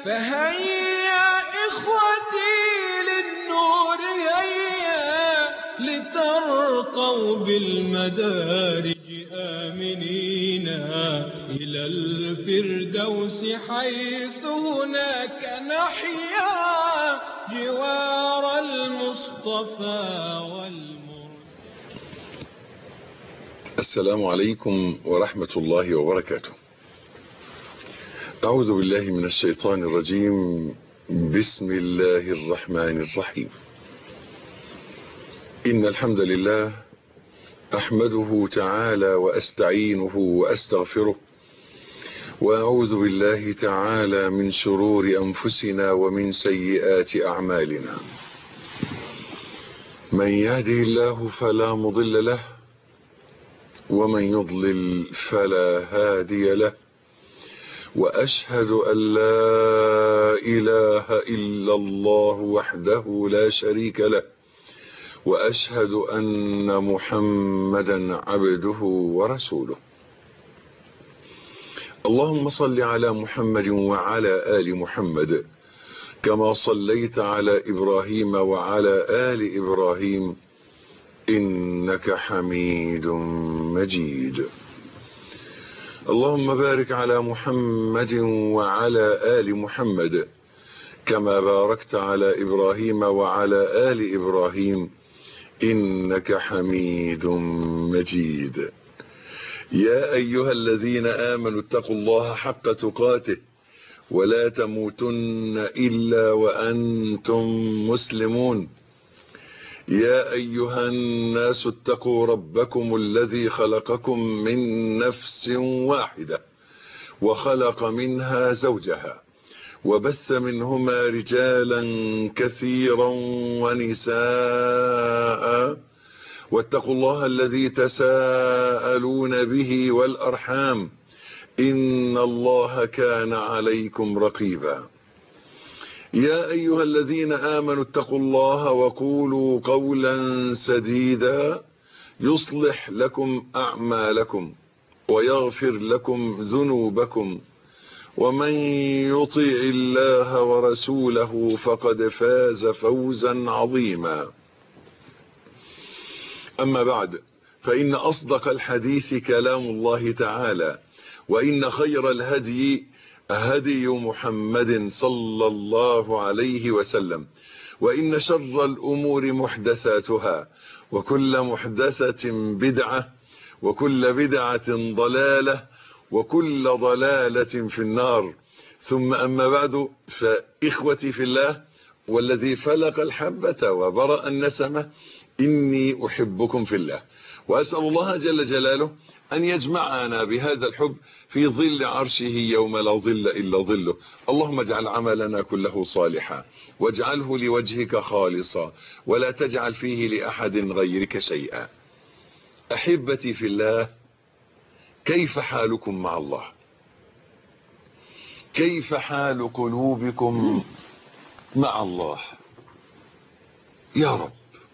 فهيا إخوتي للنور هيا لترقوا بالمدارج آمنين إلى الفردوس حيث هناك نحيا جوار المصطفى والمرسل السلام عليكم ورحمة الله وبركاته أعوذ بالله من الشيطان الرجيم بسم الله الرحمن الرحيم إن الحمد لله أحمده تعالى وأستعينه وأستغفره وأعوذ بالله تعالى من شرور أنفسنا ومن سيئات أعمالنا من يهده الله فلا مضل له ومن يضلل فلا هادي له وأشهد أن لا إله إلا الله وحده لا شريك له وأشهد أن محمدا عبده ورسوله اللهم صل على محمد وعلى آل محمد كما صليت على إبراهيم وعلى آل إبراهيم إنك حميد مجيد اللهم بارك على محمد وعلى آل محمد كما باركت على إبراهيم وعلى آل إبراهيم إنك حميد مجيد يا أيها الذين آمنوا اتقوا الله حق تقاته ولا تموتن إلا وأنتم مسلمون يا أيها الناس اتقوا ربكم الذي خلقكم من نفس واحدة وخلق منها زوجها وبث منهما رجالا كثيرا ونساء واتقوا الله الذي تساءلون به والأرحام إن الله كان عليكم رقيبا يا أيها الذين آمنوا اتقوا الله وقولوا قولا سديدا يصلح لكم أعمالكم ويغفر لكم ذنوبكم ومن يطيع الله ورسوله فقد فاز فوزا عظيما أما بعد فإن أصدق الحديث كلام الله تعالى وإن خير الهدي هدي محمد صلى الله عليه وسلم وإن شر الأمور محدثاتها وكل محدثة بدعة وكل بدعة ضلالة وكل ضلالة في النار ثم أما بعد فإخوتي في الله والذي فلق الحبة وبرأ النسمة إني أحبكم في الله وأسأل الله جل جلاله أن يجمعنا بهذا الحب في ظل عرشه يوم لا ظل إلا ظله اللهم اجعل عملنا كله صالحا واجعله لوجهك خالصا ولا تجعل فيه لأحد غيرك شيئا أحبتي في الله كيف حالكم مع الله كيف حال قلوبكم مع الله يا رب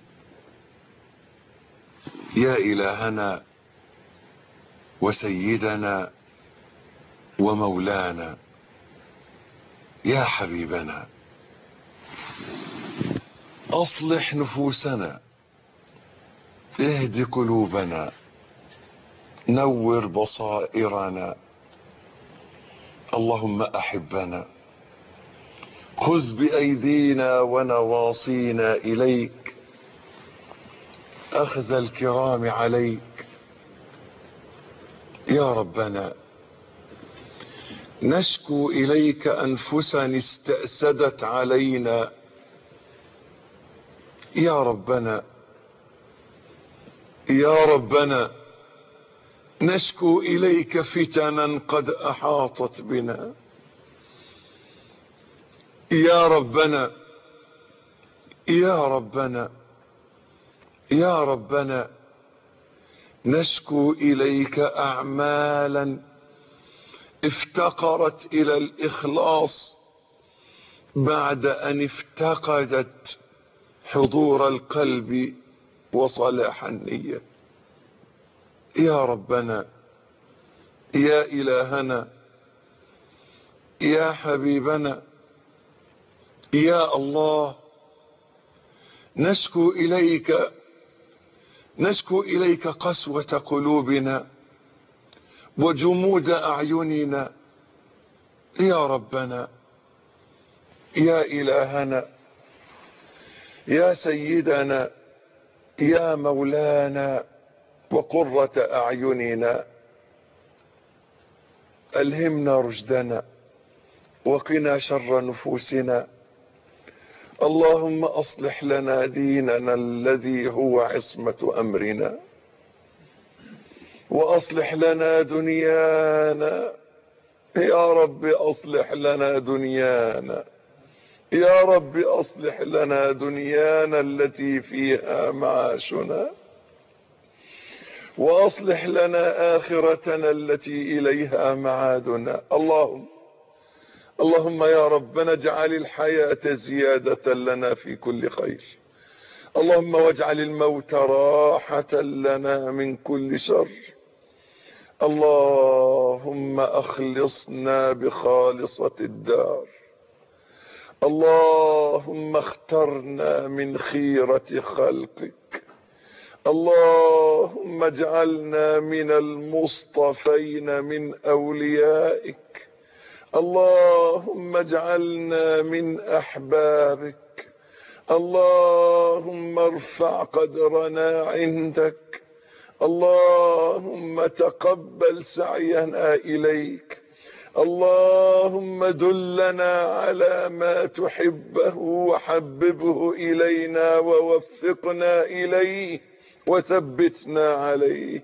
يا إلهنا وسيدنا ومولانا يا حبيبنا أصلح نفوسنا اهد قلوبنا نور بصائرنا اللهم أحبنا خذ بأيدينا ونواصينا إليك أخذ الكرام عليك يا ربنا نشكو إليك أنفسا استأسدت علينا يا ربنا يا ربنا نشكو إليك فتنا قد أحاطت بنا يا ربنا يا ربنا يا ربنا نشكو إليك أعمالا افتقرت إلى الإخلاص بعد أن افتقدت حضور القلب وصلاح النية يا ربنا يا إلهنا يا حبيبنا يا الله نشكو إليك نشكو إليك قسوة قلوبنا وجمود أعيننا يا ربنا يا إلهنا يا سيدنا يا مولانا وقرة أعيننا ألهمنا رشدنا وقنا شر نفوسنا اللهم أصلح لنا ديننا الذي هو عصمة أمرنا وأصلح لنا دنيانا يا رب أصلح لنا دنيانا يا رب أصلح لنا دنيانا التي فيها معاشنا وأصلح لنا آخرتنا التي إليها معادنا اللهم اللهم يا ربنا اجعل الحياة زيادة لنا في كل خير اللهم واجعل الموت راحة لنا من كل شر اللهم أخلصنا بخالصة الدار اللهم اخترنا من خيرة خلقك اللهم اجعلنا من المصطفين من أوليائك اللهم اجعلنا من أحبابك اللهم ارفع قدرنا عندك اللهم تقبل سعينا إليك اللهم دلنا على ما تحبه وحببه إلينا ووفقنا إليه وثبتنا عليه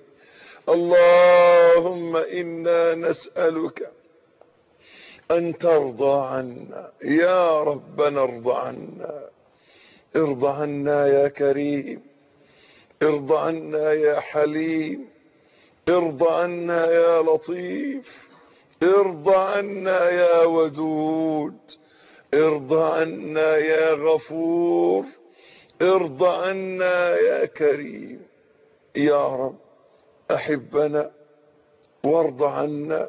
اللهم إنا نسألك أن ترضى عنا يا ربنا ارضى عنا ارضى عنا يا كريم ارضى عنا يا حليم ارضى عنا يا لطيف ارضى عنا يا ودود ارضى عنا يا غفور ارضى عنا يا كريم يا رب احبنا وارض عنا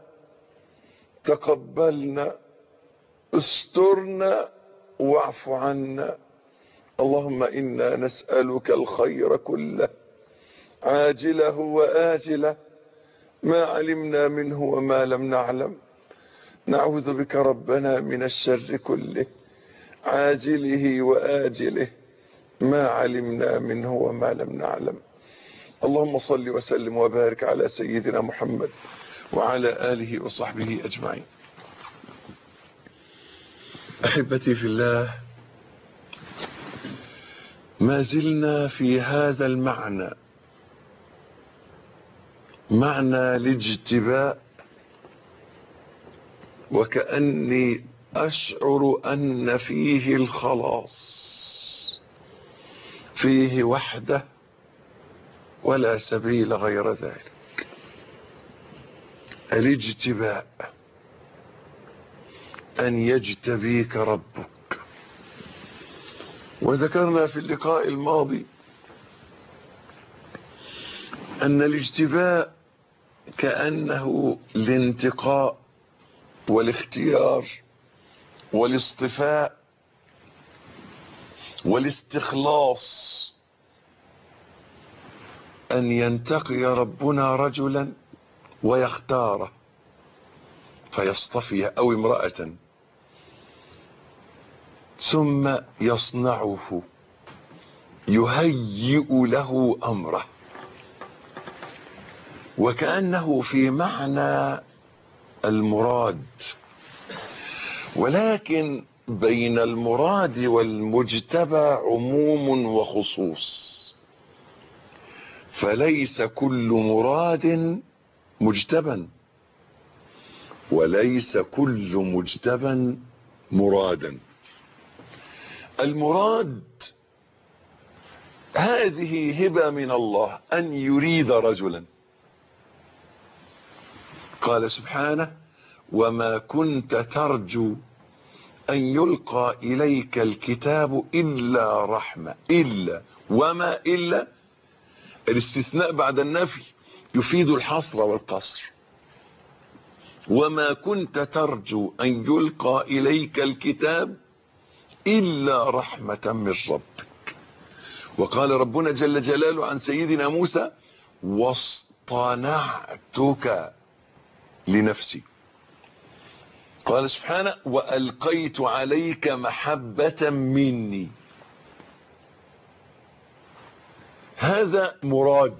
تقبلنا استرنا واعف عنا اللهم انا نسالك الخير كله عاجله واجله ما علمنا منه وما لم نعلم نعوذ بك ربنا من الشر كله عاجله واجله ما علمنا منه وما لم نعلم اللهم صل وسلم وبارك على سيدنا محمد وعلى آله وصحبه أجمعين أحبتي في الله ما زلنا في هذا المعنى معنى الاجتباء وكأني أشعر أن فيه الخلاص فيه وحده ولا سبيل غير ذلك الاجتباء أن يجتبيك ربك وذكرنا في اللقاء الماضي أن الاجتباء كأنه الانتقاء والاختيار والاصطفاء والاستخلاص أن ينتقي ربنا رجلا ويختاره فيصطفي أو امرأة ثم يصنعه يهيئ له أمره وكأنه في معنى المراد ولكن بين المراد والمجتبى عموم وخصوص فليس كل مراد مجتبا وليس كل مجتبا مرادا المراد هذه هبة من الله أن يريد رجلا قال سبحانه وما كنت ترجو أن يلقى إليك الكتاب إلا رحمة إلا وما إلا الاستثناء بعد النفي يفيد الحصر والقصر وما كنت ترجو أن يلقى إليك الكتاب إلا رحمة من ربك وقال ربنا جل جلاله عن سيدنا موسى واصطنعتك لنفسي قال سبحانه وألقيت عليك محبة مني هذا مراد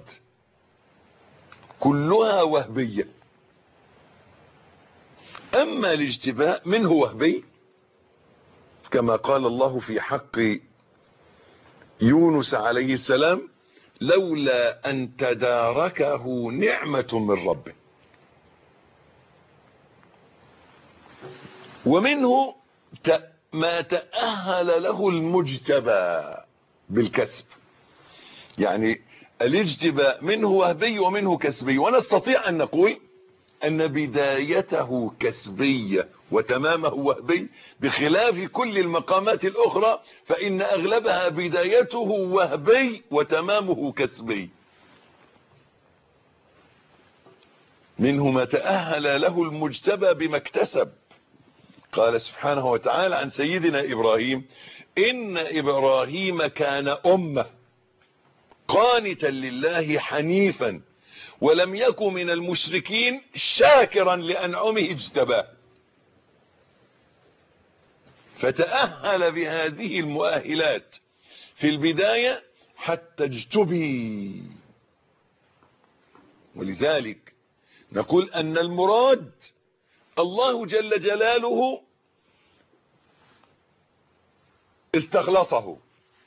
كلها وهبية أما الاجتباء منه وهبي كما قال الله في حق يونس عليه السلام لولا أن تداركه نعمة من ربه ومنه ما تأهل له المجتبى بالكسب يعني الاجتباء منه وهبي ومنه كسبي ونستطيع أن نقول أن بدايته كسبية وتمامه وهبي بخلاف كل المقامات الأخرى فإن أغلبها بدايته وهبي وتمامه كسبي منه ما تأهل له المجتبى بما اكتسب قال سبحانه وتعالى عن سيدنا إبراهيم إن إبراهيم كان أمة قانتا لله حنيفا ولم يكن من المشركين شاكرا لأنعمه اجتباه فتأهل بهذه المؤهلات في البداية حتى اجتبي ولذلك نقول أن المراد الله جل جلاله استخلصه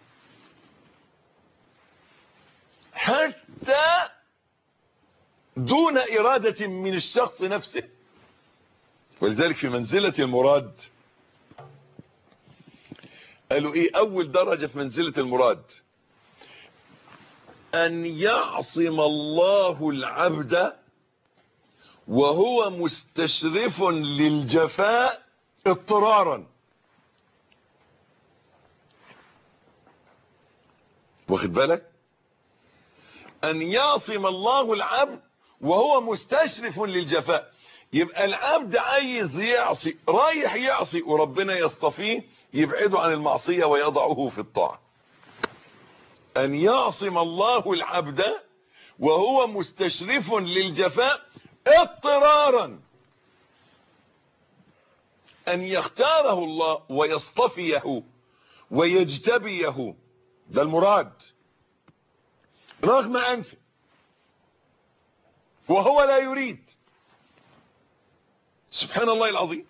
حتى دون إرادة من الشخص نفسه ولذلك في منزلة المراد قالوا ايه اول درجة في منزلة المراد ان يعصم الله العبد وهو مستشرف للجفاء اضطرارا واخد بالك ان يعصم الله العبد وهو مستشرف للجفاء يبقى العبد عايز يعصي رايح يعصي وربنا يصطفيه يبعده عن المعصية ويضعه في الطاعة ان يعصم الله العبد وهو مستشرف للجفاء اضطرارا ان يختاره الله ويصطفيه ويجتبيه ده المراد رغم انفه وهو لا يريد سبحان الله العظيم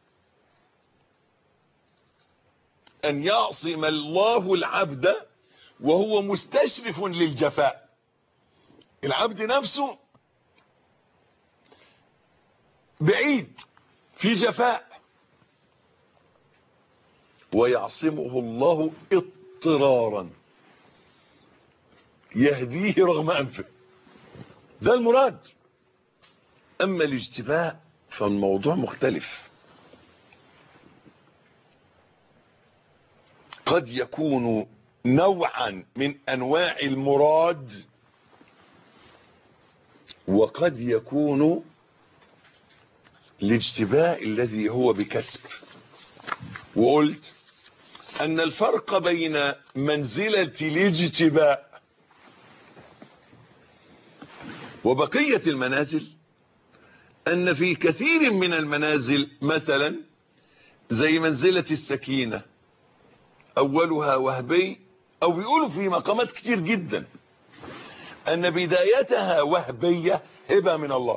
ان يعصم الله العبد وهو مستشرف للجفاء العبد نفسه بعيد في جفاء ويعصمه الله اضطرارا يهديه رغم انفه ده المراد اما الاجتباء فالموضوع مختلف قد يكون نوعا من انواع المراد وقد يكون الاجتباء الذي هو بكسب وقلت ان الفرق بين منزلة الاجتباء وبقية المنازل ان في كثير من المنازل مثلا زي منزلة السكينة اولها وهبي او بيقولوا في مقامات كتير جدا ان بدايتها وهبية هبة من الله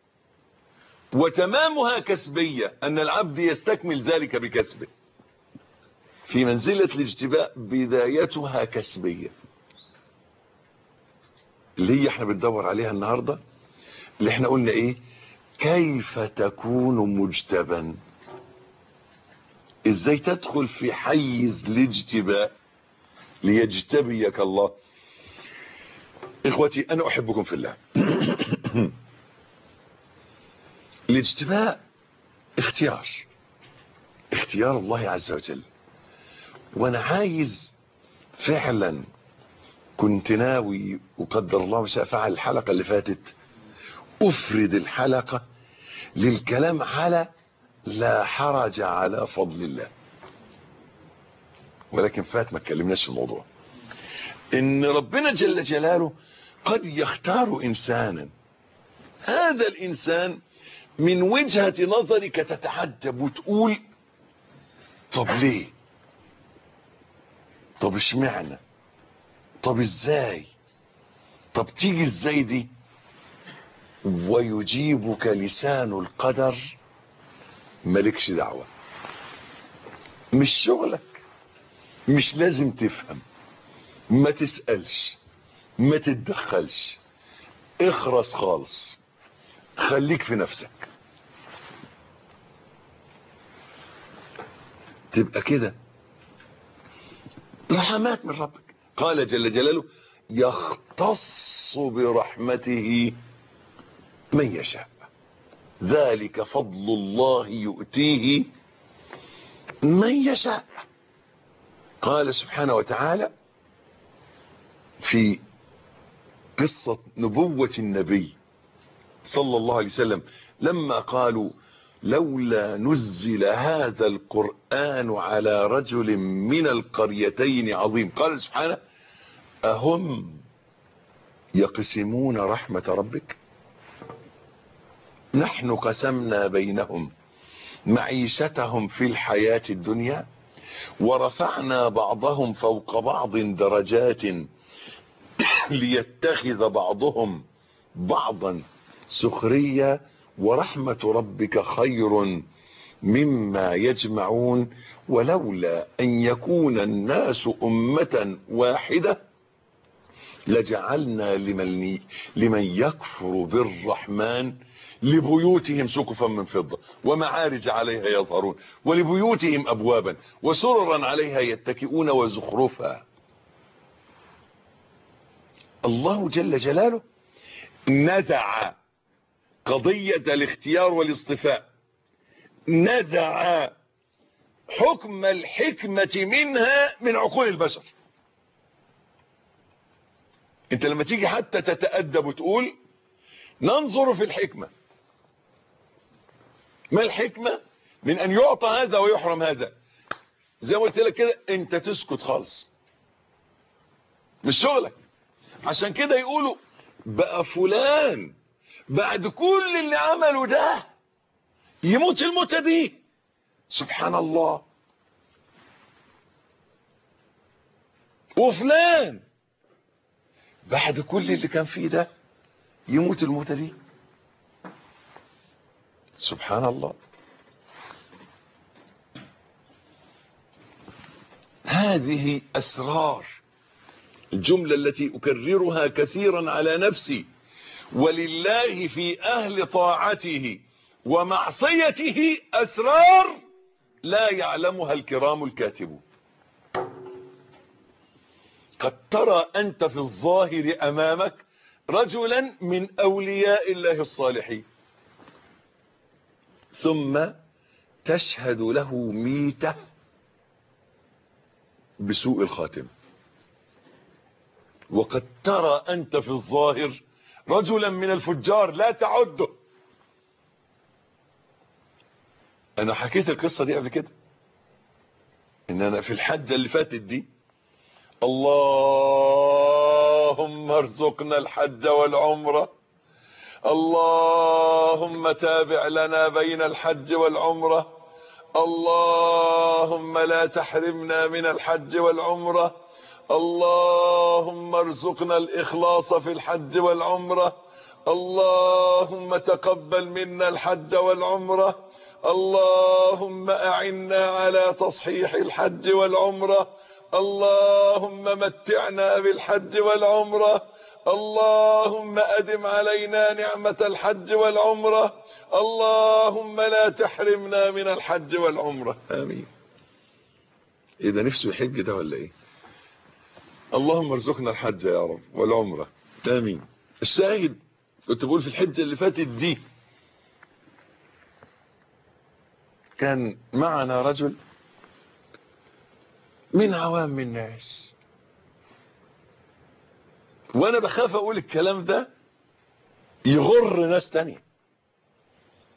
وتمامها كسبية ان العبد يستكمل ذلك بكسبه في منزلة الاجتباء بدايتها كسبية اللي هي احنا بندور عليها النهاردة اللي احنا قلنا ايه كيف تكون مجتبا ازاي تدخل في حيز الاجتباء ليجتبيك الله اخوتي انا احبكم في الله الاجتباء اختيار اختيار الله عز وجل وانا عايز فعلا كنت ناوي وقدر الله وشاء فعل الحلقة اللي فاتت افرد الحلقة للكلام على لا حرج على فضل الله ولكن فات ما اتكلمناش في الموضوع ان ربنا جل جلاله قد يختار انسانا هذا الانسان من وجهة نظرك تتعجب وتقول طب ليه طب اشمعنى طب ازاي طب تيجي ازاي دي ويجيبك لسان القدر مالكش دعوة مش شغلك مش لازم تفهم ما تسألش ما تتدخلش اخرس خالص خليك في نفسك تبقى كده رحمات من ربك قال جل جلاله يختص برحمته من يشاء ذلك فضل الله يؤتيه من يشاء قال سبحانه وتعالى في قصة نبوة النبي صلى الله عليه وسلم لما قالوا لولا نزل هذا القرآن على رجل من القريتين عظيم قال سبحانه أهم يقسمون رحمة ربك نحن قسمنا بينهم معيشتهم في الحياة الدنيا ورفعنا بعضهم فوق بعض درجات ليتخذ بعضهم بعضا سخرية ورحمة ربك خير مما يجمعون ولولا أن يكون الناس أمة واحدة لجعلنا لمن, لمن يكفر بالرحمن لبيوتهم سقفا من فضة ومعارج عليها يظهرون ولبيوتهم أبوابا وسررا عليها يتكئون وزخرفا الله جل جلاله نزع قضية الاختيار والاصطفاء نزع حكم الحكمة منها من عقول البشر انت لما تيجي حتى تتأدب وتقول ننظر في الحكمة ما الحكمة من ان يعطى هذا ويحرم هذا زي ما قلت لك كده انت تسكت خالص مش شغلك عشان كده يقولوا بقى فلان بعد كل اللي عمله ده يموت الموتة دي سبحان الله وفلان بعد كل اللي كان فيه ده يموت الموتة دي سبحان الله هذه أسرار الجملة التي أكررها كثيرا على نفسي ولله في أهل طاعته ومعصيته أسرار لا يعلمها الكرام الكاتبون قد ترى أنت في الظاهر أمامك رجلا من أولياء الله الصالحين ثم تشهد له ميتة بسوء الخاتم وقد ترى أنت في الظاهر رجلا من الفجار لا تعده انا حكيت القصة دي قبل كده ان انا في الحجة اللي فاتت دي اللهم ارزقنا الحج والعمرة اللهم تابع لنا بين الحج والعمرة اللهم لا تحرمنا من الحج والعمرة اللهم ارزقنا الإخلاص في الحج والعمرة اللهم تقبل منا الحج والعمرة اللهم أعنا على تصحيح الحج والعمرة اللهم متعنا بالحج والعمرة اللهم أدم علينا نعمة الحج والعمرة اللهم لا تحرمنا من الحج والعمرة آمين إيه ده نفسه يحج ده ولا إيه اللهم ارزقنا الحج يا رب والعمرة آمين الشاهد كنت بقول في الحجة اللي فاتت دي كان معنا رجل من عوام الناس وانا بخاف اقول الكلام ده يغر ناس تانية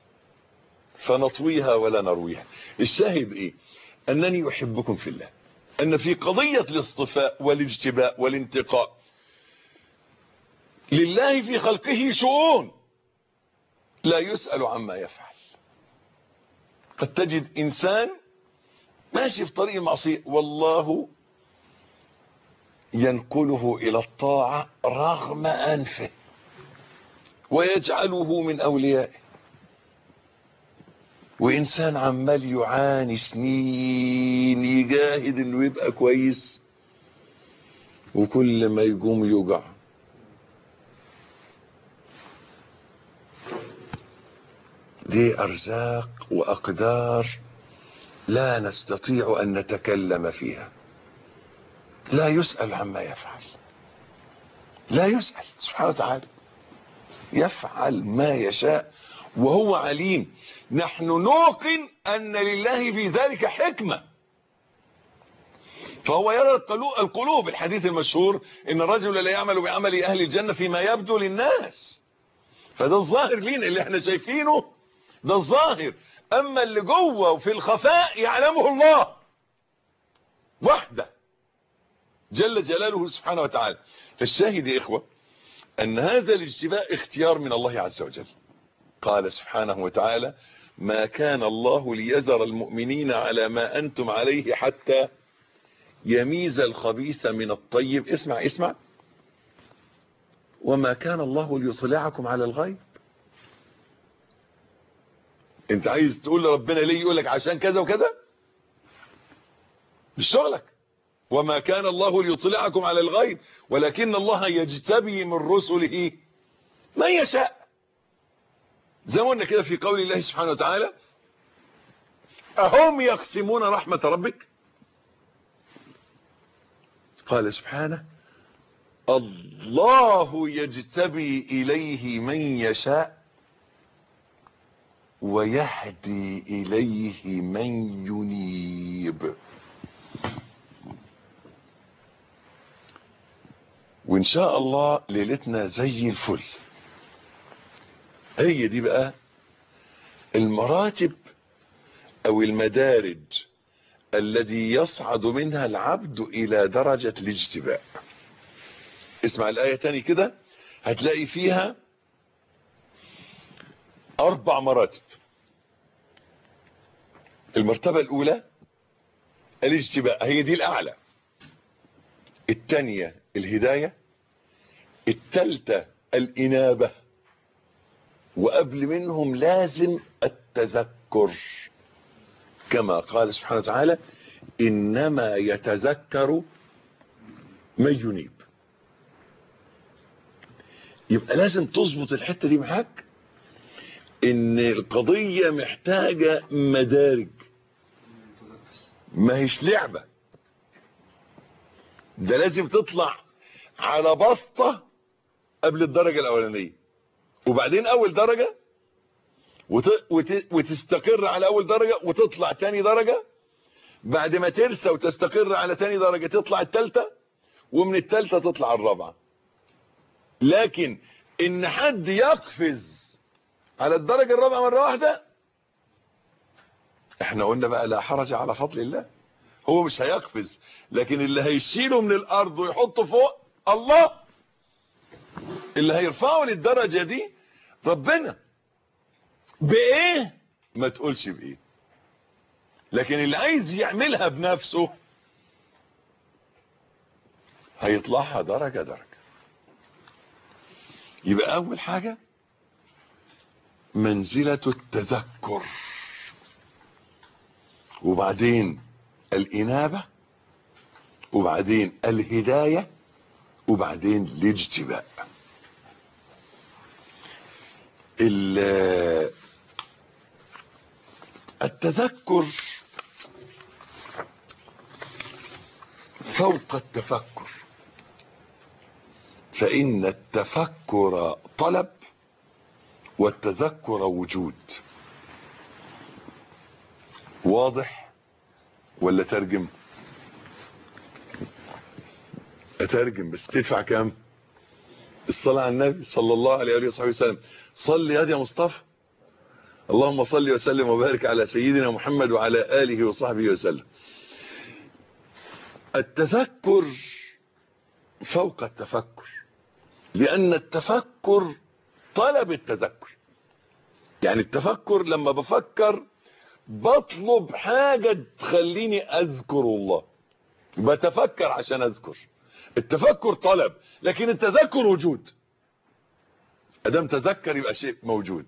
فنطويها ولا نرويها الشاهد ايه انني احبكم في الله ان في قضية الاصطفاء والاجتباء والانتقاء لله في خلقه شؤون لا يسأل عما يفعل قد تجد انسان ماشي في طريق المعصية والله ينقله الى الطاعة رغم انفه ويجعله من اوليائه وانسان عمال يعاني سنين يجاهد انه يبقى كويس وكل ما يقوم يوجع دي ارزاق واقدار لا نستطيع ان نتكلم فيها لا يسأل عما يفعل لا يسأل سبحانه وتعالى يفعل ما يشاء وهو عليم نحن نوقن أن لله في ذلك حكمة فهو يرى القلوب الحديث المشهور إن الرجل لا يعمل بعمل أهل الجنة فيما يبدو للناس فده الظاهر لينا اللي احنا شايفينه ده الظاهر أما اللي جوه وفي الخفاء يعلمه الله وحده جل جلاله سبحانه وتعالى فالشاهد يا إخوة أن هذا الاجتباء اختيار من الله عز وجل قال سبحانه وتعالى ما كان الله ليذر المؤمنين على ما أنتم عليه حتى يميز الخبيث من الطيب اسمع اسمع وما كان الله ليطلعكم على الغيب انت عايز تقول لربنا ليه يقول لك عشان كذا وكذا مش شغلك وما كان الله ليطلعكم على الغيب ولكن الله يجتبي من رسله من يشاء زي ما قلنا كده في قول الله سبحانه وتعالى أهم يقسمون رحمة ربك قال سبحانه الله يجتبي إليه من يشاء ويهدي إليه من ينيب وإن شاء الله ليلتنا زي الفل هي دي بقى المراتب او المدارج الذي يصعد منها العبد الى درجة الاجتباء اسمع الآية تاني كده هتلاقي فيها اربع مراتب المرتبة الاولى الاجتباء هي دي الاعلى التانية الهداية التالتة الانابة وقبل منهم لازم التذكر كما قال سبحانه وتعالى انما يتذكر من ينيب يبقى لازم تظبط الحتة دي معاك ان القضية محتاجة مدارج ما هيش لعبة ده لازم تطلع على بسطة قبل الدرجة الاولانية وبعدين اول درجة وت... وت... وتستقر على اول درجة وتطلع تاني درجة بعد ما ترسى وتستقر على تاني درجة تطلع التالتة ومن التالتة تطلع الرابعة لكن ان حد يقفز على الدرجة الرابعة مرة واحدة احنا قلنا بقى لا حرج على فضل الله هو مش هيقفز لكن اللي هيشيله من الارض ويحطه فوق الله اللي هيرفعه للدرجة دي ربنا بايه ما تقولش بايه لكن اللي عايز يعملها بنفسه هيطلعها درجة درجة يبقى اول حاجة منزلة التذكر وبعدين الانابة وبعدين الهداية وبعدين الاجتباء التذكر فوق التفكر فإن التفكر طلب والتذكر وجود واضح ولا ترجم اترجم بس تدفع كام الصلاة على النبي صلى الله عليه وآله وصحبه وسلم صل يا مصطفى اللهم صل وسلم وبارك على سيدنا محمد وعلى آله وصحبه وسلم التذكر فوق التفكر لأن التفكر طلب التذكر يعني التفكر لما بفكر بطلب حاجة تخليني أذكر الله بتفكر عشان أذكر التفكر طلب لكن التذكر وجود ادام تذكر يبقى شيء موجود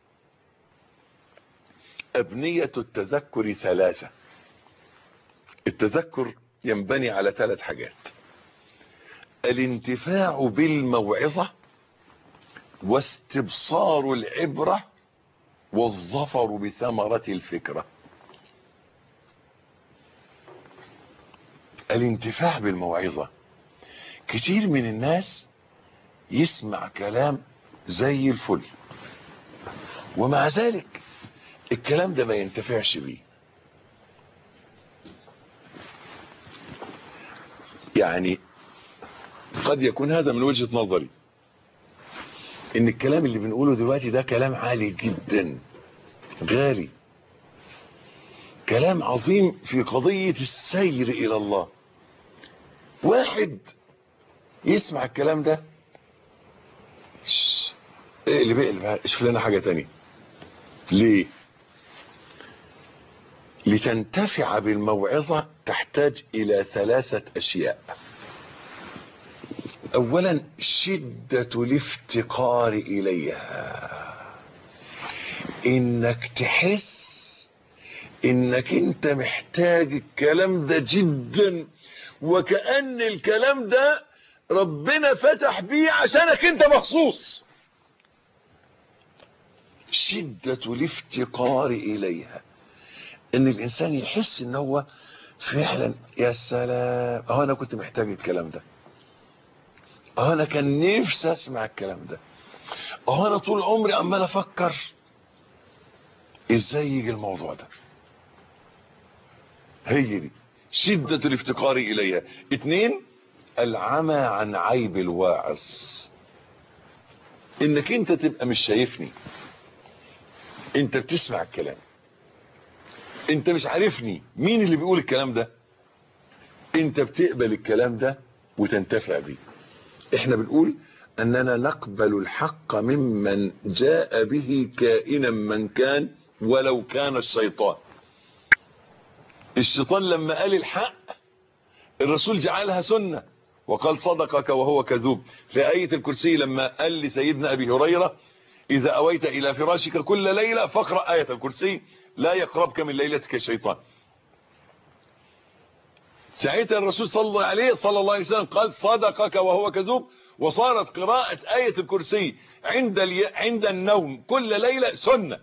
ابنية التذكر ثلاثة التذكر ينبني على ثلاث حاجات الانتفاع بالموعظة واستبصار العبرة والظفر بثمرة الفكرة الانتفاع بالموعظة كتير من الناس يسمع كلام زي الفل ومع ذلك الكلام ده ما ينتفعش بيه يعني قد يكون هذا من وجهة نظري ان الكلام اللي بنقوله دلوقتي ده كلام عالي جدا غالي كلام عظيم في قضية السير الى الله واحد يسمع الكلام ده اقلب اقلب شوف لنا حاجة تانية ليه لتنتفع بالموعظة تحتاج الى ثلاثة اشياء اولا شدة الافتقار اليها انك تحس انك انت محتاج الكلام ده جدا وكأن الكلام ده ربنا فتح بيه عشانك انت مخصوص شدة الافتقار اليها ان الانسان يحس ان هو فعلا يا سلام اه انا كنت محتاج الكلام ده اه انا كان نفسي اسمع الكلام ده اه انا طول عمري عمال افكر ازاي يجي الموضوع ده هي دي شدة الافتقار اليها اتنين العمى عن عيب الواعظ انك انت تبقى مش شايفني انت بتسمع الكلام انت مش عارفني مين اللي بيقول الكلام ده انت بتقبل الكلام ده وتنتفع بيه احنا بنقول اننا نقبل الحق ممن جاء به كائنا من كان ولو كان الشيطان الشيطان لما قال الحق الرسول جعلها سنة وقال صدقك وهو كذوب في آية الكرسي لما قال لسيدنا أبي هريرة إذا أويت إلى فراشك كل ليلة فاقرأ آية الكرسي لا يقربك من ليلتك الشيطان ساعتها الرسول صلى الله عليه صلى الله عليه وسلم قال صدقك وهو كذوب وصارت قراءة آية الكرسي عند الي... عند النوم كل ليلة سنة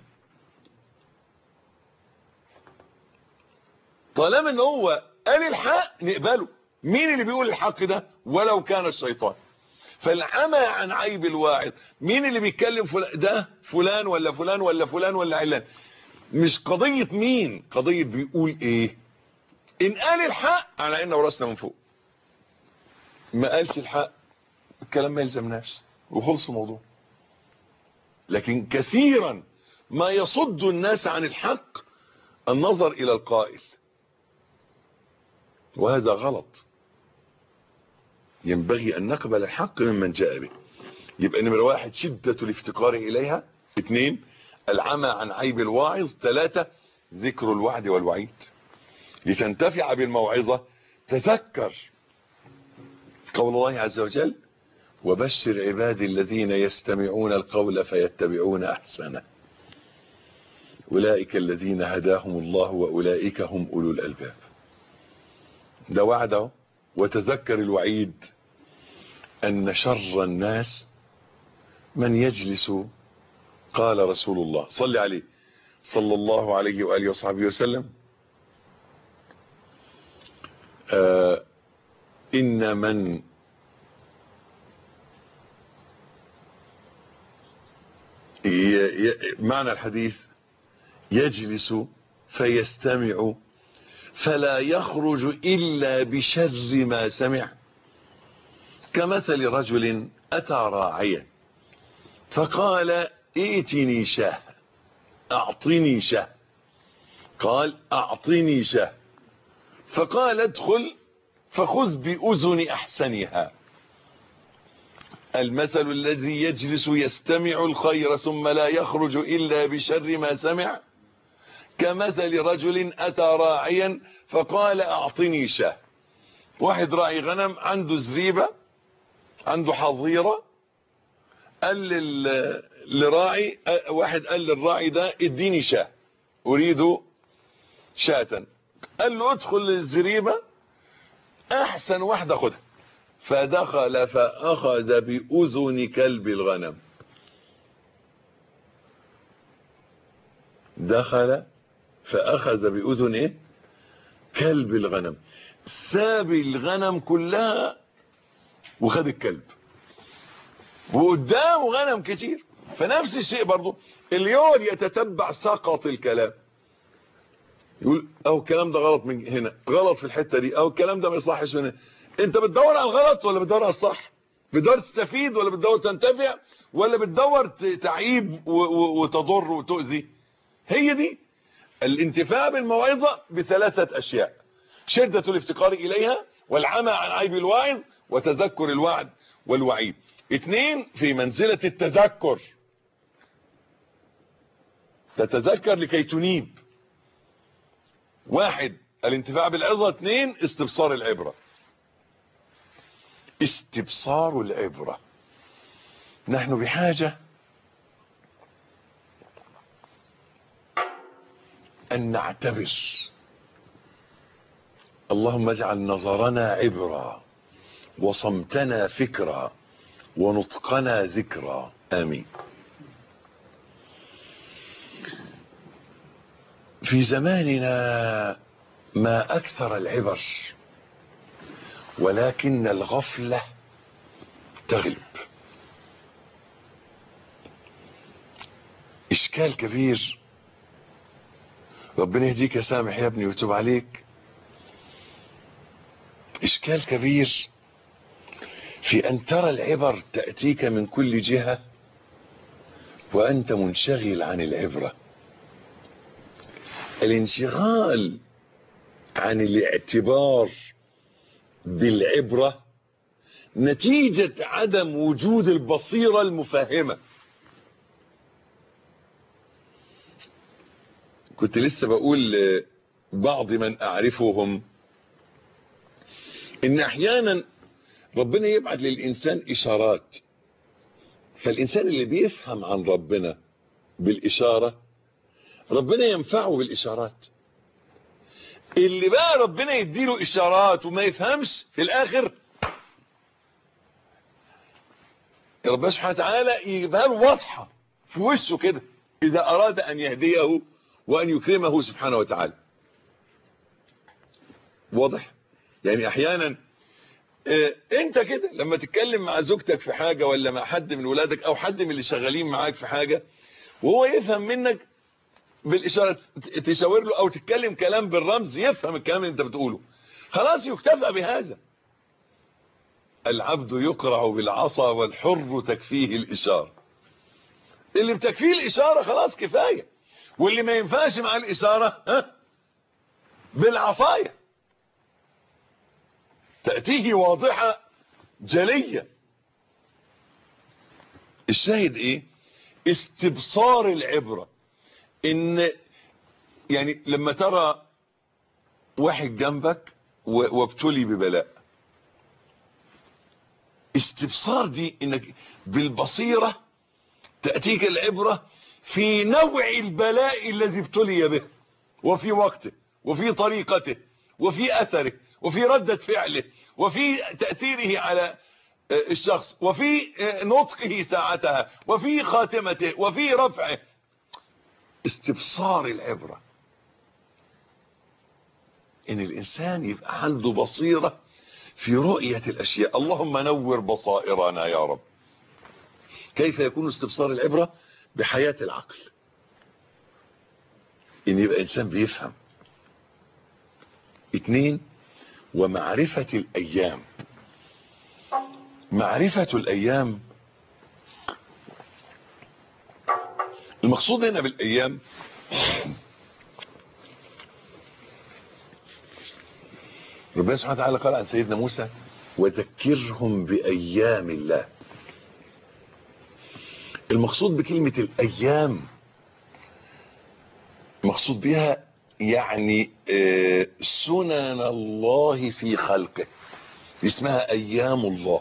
طالما ان هو قال الحق نقبله مين اللي بيقول الحق ده ولو كان الشيطان فالعمى عن عيب الواعظ مين اللي بيتكلم فلان ده فلان ولا فلان ولا فلان ولا علان مش قضية مين قضية بيقول ايه ان قال الحق على انه راسنا من فوق ما قالش الحق الكلام ما يلزمناش وخلص الموضوع لكن كثيرا ما يصد الناس عن الحق النظر الى القائل وهذا غلط ينبغي ان نقبل الحق ممن جاء به يبقى نمرة واحد شدة الافتقار اليها اثنين العمى عن عيب الواعظ ثلاثة ذكر الوعد والوعيد لتنتفع بالموعظة تذكر قول الله عز وجل وبشر عبادي الذين يستمعون القول فيتبعون احسنه اولئك الذين هداهم الله واولئك هم اولو الالباب ده وعده وتذكر الوعيد ان شر الناس من يجلس قال رسول الله صل عليه صلى الله عليه وآله وصحبه وسلم آه إن من معنى الحديث يجلس فيستمع فلا يخرج إلا بشر ما سمع كمثل رجل أتى راعيا فقال ائتني شاه اعطني شاه قال اعطني شاه فقال ادخل فخذ بأذن أحسنها المثل الذي يجلس يستمع الخير ثم لا يخرج إلا بشر ما سمع كمثل رجل أتى راعيا فقال أعطني شاه واحد راعي غنم عنده زريبة عنده حظيرة قال لل- لراعي واحد قال للراعي ده اديني شاه أريد شاة قال له ادخل للزريبة أحسن واحدة خدها فدخل فأخذ بأذن كلب الغنم دخل فأخذ بأذن إيه؟ كلب الغنم ساب الغنم كلها وخد الكلب وقدامه غنم كتير فنفس الشيء برضو اللي يقعد يتتبع سقط الكلام يقول او الكلام ده غلط من هنا غلط في الحته دي او الكلام ده ما يصحش من هنا انت بتدور على الغلط ولا بتدور على الصح بتدور تستفيد ولا بتدور تنتفع ولا بتدور ت- تعيب و- و- وتضر وتؤذي هي دي الانتفاع بالموعظه بثلاثه اشياء شده الافتقار اليها والعمى عن عيب الواعظ وتذكر الوعد والوعيد اثنين في منزله التذكر تتذكر لكي تنيب واحد الانتفاع بالعظة اثنين استبصار العبرة استبصار العبرة نحن بحاجة أن نعتبر اللهم اجعل نظرنا عبرا وصمتنا فكرا ونطقنا ذكرا آمين في زماننا ما أكثر العبر ولكن الغفلة تغلب إشكال كبير ربنا يهديك يا سامح يا ابني ويتوب عليك إشكال كبير في أن ترى العبر تأتيك من كل جهة وأنت منشغل عن العبرة الانشغال عن الاعتبار بالعبرة نتيجة عدم وجود البصيرة المفهمة كنت لسه بقول لبعض من أعرفهم إن أحيانا ربنا يبعت للإنسان إشارات فالإنسان اللي بيفهم عن ربنا بالإشارة ربنا ينفعه بالإشارات اللي بقى ربنا يديله إشارات وما يفهمش في الآخر ربنا سبحانه وتعالى يجيبها له واضحة في وشه كده إذا أراد أن يهديه وأن يكرمه سبحانه وتعالى واضح يعني أحيانا اه انت كده لما تتكلم مع زوجتك في حاجة ولا مع حد من ولادك او حد من اللي شغالين معاك في حاجة وهو يفهم منك بالاشارة تشاور له او تتكلم كلام بالرمز يفهم الكلام اللي انت بتقوله خلاص يكتفى بهذا العبد يقرع بالعصا والحر تكفيه الاشارة اللي بتكفيه الاشارة خلاص كفاية واللي ما ينفعش مع الاشارة ها بالعصايه تأتيه واضحة جلية الشاهد ايه استبصار العبرة ان يعني لما ترى واحد جنبك وابتلي ببلاء استبصار دي انك بالبصيرة تأتيك العبرة في نوع البلاء الذي ابتلي به وفي وقته وفي طريقته وفي اثره وفي ردة فعله وفي تأثيره على الشخص وفي نطقه ساعتها وفي خاتمته وفي رفعه استبصار العبرة ان الانسان يبقى عنده بصيرة في رؤية الاشياء اللهم نور بصائرنا يا رب كيف يكون استبصار العبرة بحياة العقل ان يبقى انسان بيفهم اتنين ومعرفة الأيام معرفة الأيام المقصود هنا بالأيام ربنا سبحانه وتعالى قال عن سيدنا موسى وذكرهم بأيام الله المقصود بكلمة الأيام مقصود بها يعني آه، سنن الله في خلقه اسمها أيام الله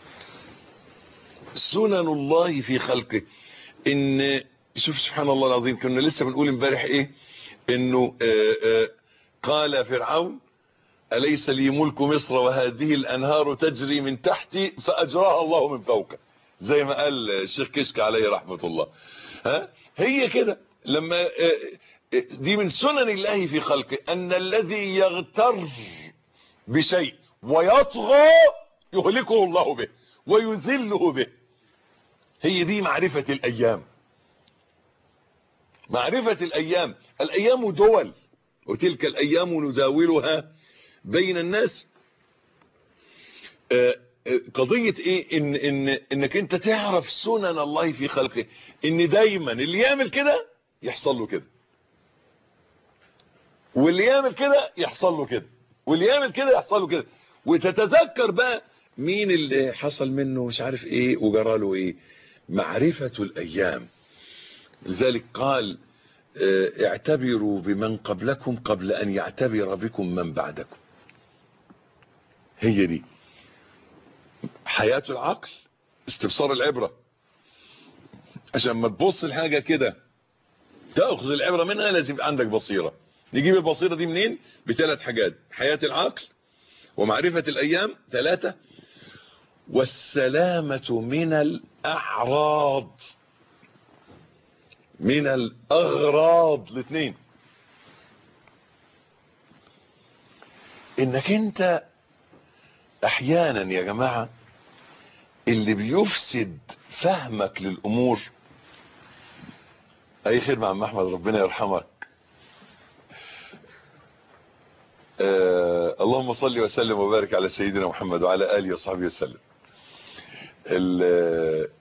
سنن الله في خلقه ان شوف سبحان الله العظيم كنا لسه بنقول امبارح ايه انه آه، آه، قال فرعون أليس لي ملك مصر وهذه الأنهار تجري من تحتي فأجراها الله من فوقه زي ما قال الشيخ كشك عليه رحمة الله ها هي كده لما آه، آه، دي من سنن الله في خلقه أن الذي يغتر بشيء ويطغى يهلكه الله به ويذله به هي دي معرفة الأيام معرفة الأيام الأيام دول وتلك الأيام نداولها بين الناس آه، آه، قضية ايه إن إن انك انت تعرف سنن الله في خلقه ان دايما اللي يعمل كده يحصل له كده واللي يعمل كده يحصل له كده واللي يعمل كده يحصل له كده وتتذكر بقى مين اللي حصل منه مش عارف ايه وجرى له ايه معرفة الايام لذلك قال آه، اعتبروا بمن قبلكم قبل ان يعتبر بكم من بعدكم هي دي حياة العقل استبصار العبرة عشان ما تبص الحاجة كده تأخذ العبرة منها لازم يبقى عندك بصيرة نجيب البصيرة دي منين بثلاث حاجات حياة العقل ومعرفة الأيام ثلاثة والسلامة من الأعراض من الأغراض الاثنين انك انت احيانا يا جماعة اللي بيفسد فهمك للامور اي خير مع عم احمد ربنا يرحمك آه اللهم صل وسلم وبارك على سيدنا محمد وعلى اله وصحبه وسلم ال-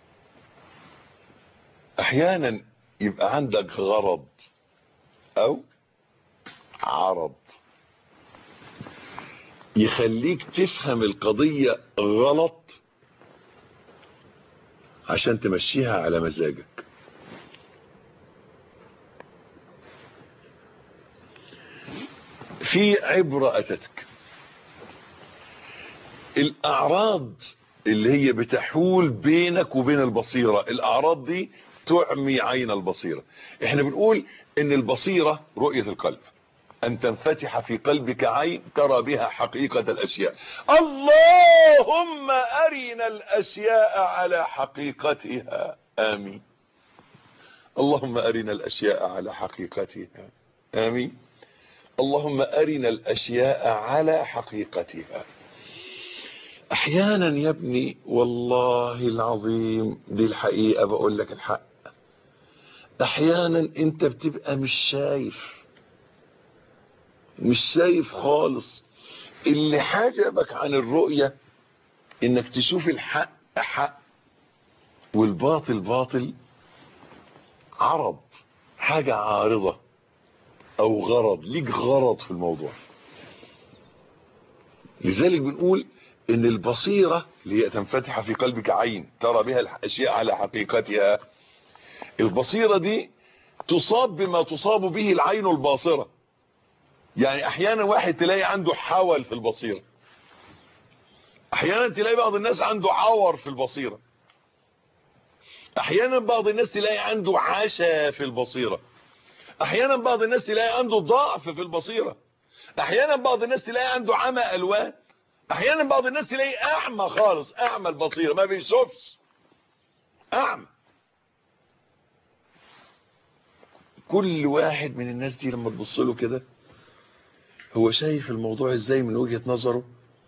احيانا يبقى عندك غرض او عرض يخليك تفهم القضية غلط عشان تمشيها على مزاجك في عبرة أتتك الأعراض اللي هي بتحول بينك وبين البصيرة الأعراض دي تعمي عين البصيرة احنا بنقول ان البصيرة رؤية القلب ان تنفتح في قلبك عين ترى بها حقيقة الاشياء اللهم ارنا الاشياء على حقيقتها امين اللهم ارنا الاشياء على حقيقتها امين اللهم ارنا الاشياء على حقيقتها احيانا يا ابني والله العظيم دي الحقيقة بقول لك الحق احيانا انت بتبقى مش شايف مش شايف خالص اللي حجبك عن الرؤية انك تشوف الحق حق والباطل باطل عرض حاجة عارضة او غرض ليك غرض في الموضوع لذلك بنقول ان البصيرة اللي هي تنفتح في قلبك عين ترى بها الاشياء على حقيقتها البصيرة دي تصاب بما تصاب به العين الباصرة يعني احيانا واحد تلاقي عنده حول في البصيرة احيانا تلاقي بعض الناس عنده عور في البصيرة احيانا بعض الناس تلاقي عنده عشا في البصيرة احيانا بعض الناس تلاقي عنده ضعف في البصيرة احيانا بعض الناس تلاقي عنده عمى الوان احيانا بعض الناس تلاقي اعمى خالص اعمى البصيرة ما بيشوفش اعمى كل واحد من الناس دي لما تبص له كده هو شايف الموضوع ازاي من وجهة نظره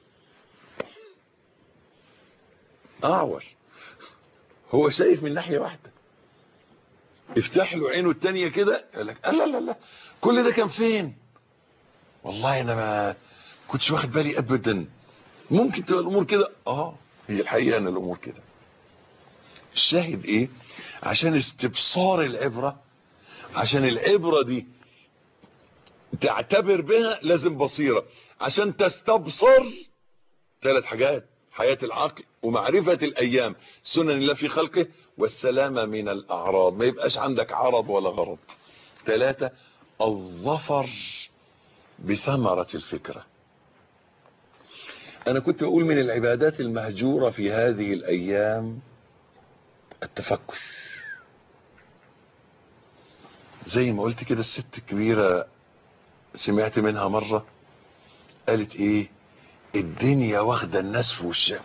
اعور هو شايف من ناحية واحدة افتح له عينه التانية كده يقول لك لا لا لا كل ده كان فين والله انا ما كنتش واخد بالي ابدا ممكن تبقى الامور كده اه هي الحقيقة ان الامور كده الشاهد ايه عشان استبصار العبرة عشان العبرة دي تعتبر بها لازم بصيرة عشان تستبصر ثلاث حاجات حياة العقل ومعرفة الأيام سنن الله في خلقه والسلامة من الأعراض ما يبقاش عندك عرض ولا غرض ثلاثة الظفر بثمرة الفكرة أنا كنت أقول من العبادات المهجورة في هذه الأيام التفكر زي ما قلت كده الست الكبيرة سمعت منها مرة قالت ايه الدنيا واخدة الناس في وشها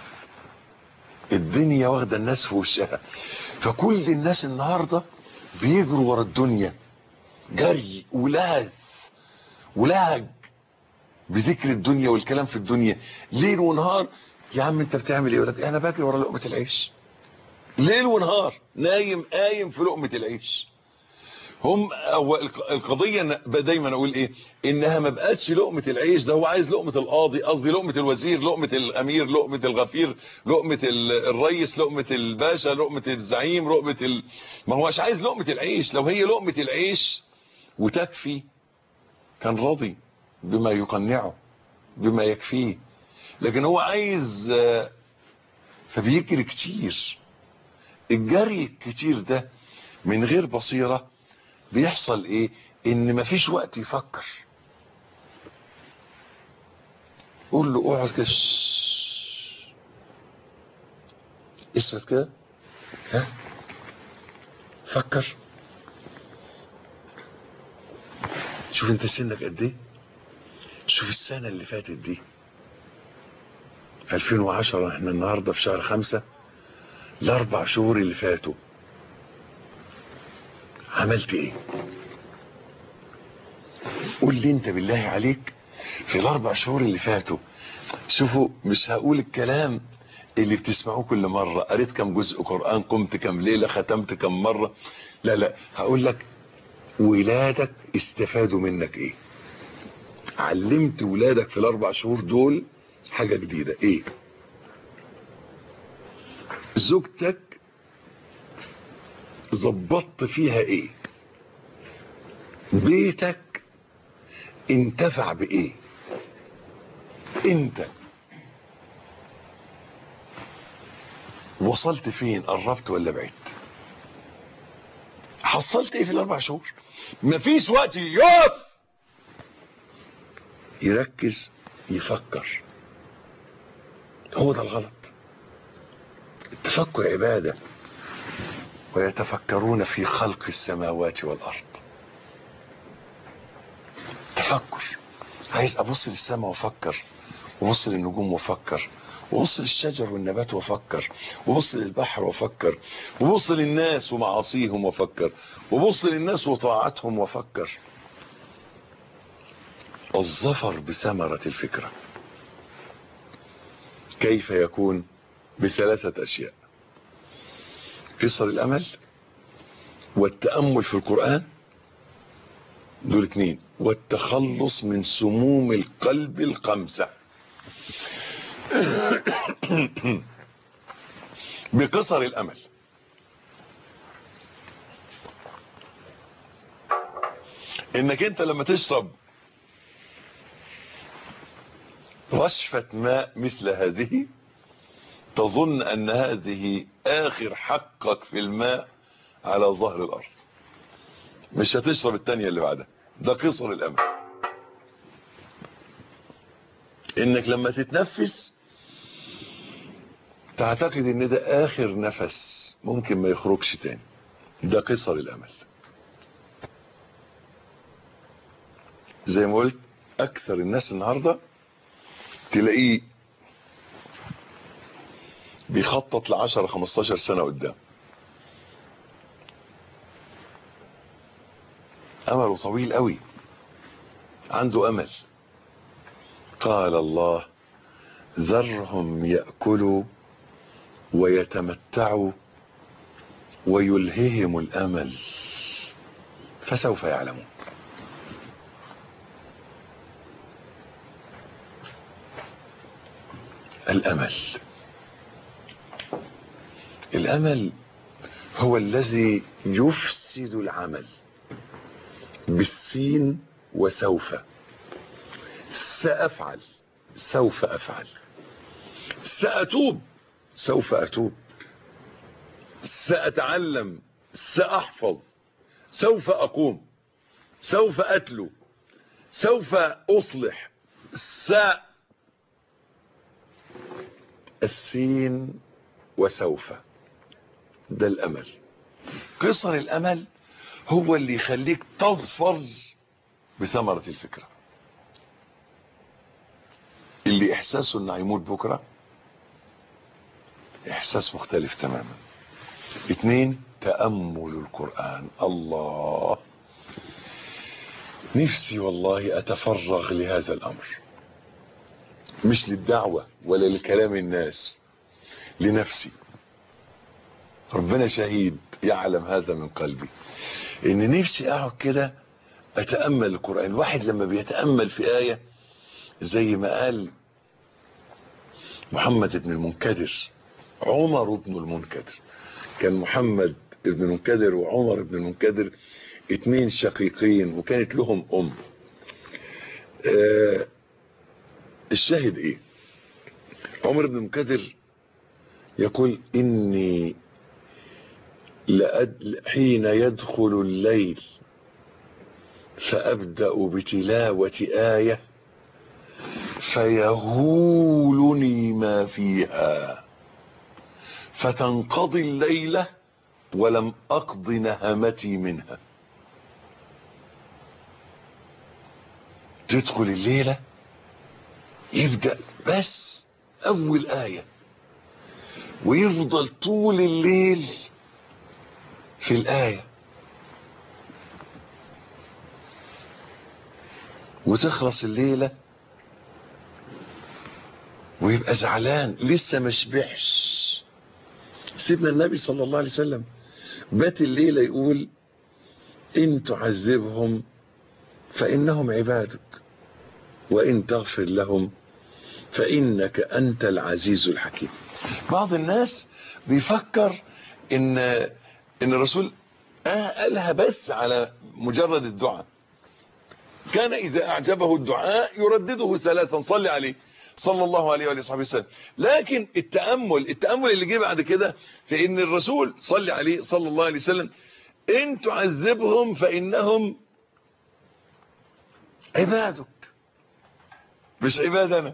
الدنيا واخدة الناس في وشها فكل الناس النهاردة بيجروا ورا الدنيا جري ولهج ولهج بذكر الدنيا والكلام في الدنيا ليل ونهار يا عم انت بتعمل ايه ولد انا باجري ورا لقمة العيش ليل ونهار نايم قايم في لقمة العيش هم أو القضية دايما اقول ايه انها ما بقتش لقمة العيش ده هو عايز لقمة القاضي قصدي لقمة الوزير لقمة الامير لقمة الغفير لقمة الرئيس لقمة الباشا لقمة الزعيم لقمة ال... ما هوش عايز لقمة العيش لو هي لقمة العيش وتكفي كان راضي بما يقنعه بما يكفيه لكن هو عايز فبيجري كتير الجري الكتير ده من غير بصيرة بيحصل ايه ان مفيش وقت يفكر قول له اقعد كده اسفت كده ها فكر شوف انت سنك قد ايه شوف السنة اللي فاتت دي 2010 احنا النهاردة في شهر خمسة الاربع شهور اللي فاتوا عملت ايه قول لي انت بالله عليك في الاربع شهور اللي فاتوا شوفوا مش هقول الكلام اللي بتسمعوه كل مرة قريت كم جزء قرآن قمت كم ليلة ختمت كم مرة لا لا هقول لك ولادك استفادوا منك ايه علمت ولادك في الاربع شهور دول حاجة جديدة ايه زوجتك ظبطت فيها ايه بيتك انتفع بايه انت وصلت فين قربت ولا بعدت حصلت ايه في الاربع شهور مفيش وقت يقف يركز يفكر هو ده الغلط التفكر عبادة ويتفكرون في خلق السماوات والأرض تفكر عايز أبص للسماء وأفكر وأبص للنجوم وأفكر وبص للشجر والنبات وافكر وبص للبحر وافكر وبص للناس ومعاصيهم وافكر وبص للناس وطاعتهم وافكر الظفر بثمرة الفكرة كيف يكون بثلاثة أشياء قصر الأمل والتأمل في القرآن دول اتنين والتخلص من سموم القلب الخمسة بقصر الأمل انك انت لما تشرب رشفة ماء مثل هذه تظن ان هذه اخر حقك في الماء على ظهر الارض مش هتشرب التانية اللي بعدها ده قصر الامل انك لما تتنفس تعتقد ان ده اخر نفس ممكن ما يخرجش تاني ده قصر الامل زي ما قلت اكثر الناس النهارده تلاقيه بيخطط ل 10 15 سنه قدام امله طويل قوي عنده امل قال الله ذرهم ياكلوا ويتمتعوا ويلههم الامل فسوف يعلمون الامل الامل هو الذي يفسد العمل بالسين وسوف سأفعل سوف أفعل سأتوب سوف أتوب سأتعلم سأحفظ سوف أقوم سوف أتلو سوف أصلح س السين وسوف ده الأمل قصر الأمل هو اللي يخليك تظفر بثمرة الفكرة اللي إحساسه إنه هيموت بكرة إحساس مختلف تماما اتنين تأمل القرآن الله نفسي والله أتفرغ لهذا الأمر مش للدعوة ولا لكلام الناس لنفسي ربنا شهيد يعلم هذا من قلبي ان نفسي اقعد كده اتأمل القرآن الواحد لما بيتأمل في آية زي ما قال محمد بن المنكدر عمر بن المنكدر كان محمد بن المنكدر وعمر بن المنكدر اتنين شقيقين وكانت لهم ام آه الشاهد ايه عمر بن المنكدر يقول اني لأد... حين يدخل الليل فأبدأ بتلاوة آية فيهولني ما فيها فتنقضي الليلة ولم أقض نهمتي منها تدخل الليلة يبدأ بس أول آية ويفضل طول الليل في الآية وتخلص الليلة ويبقى زعلان لسه ما شبعش سيدنا النبي صلى الله عليه وسلم بات الليلة يقول إن تعذبهم فإنهم عبادك وإن تغفر لهم فإنك أنت العزيز الحكيم بعض الناس بيفكر إن إن الرسول آه قالها بس على مجرد الدعاء كان إذا أعجبه الدعاء يردده ثلاثا صلي عليه صلى الله عليه وآله وصحبه وسلم لكن التأمل التأمل اللي جه بعد كده في ان الرسول صلي عليه صلى الله عليه وسلم ان تعذبهم فإنهم عبادك مش عبادنا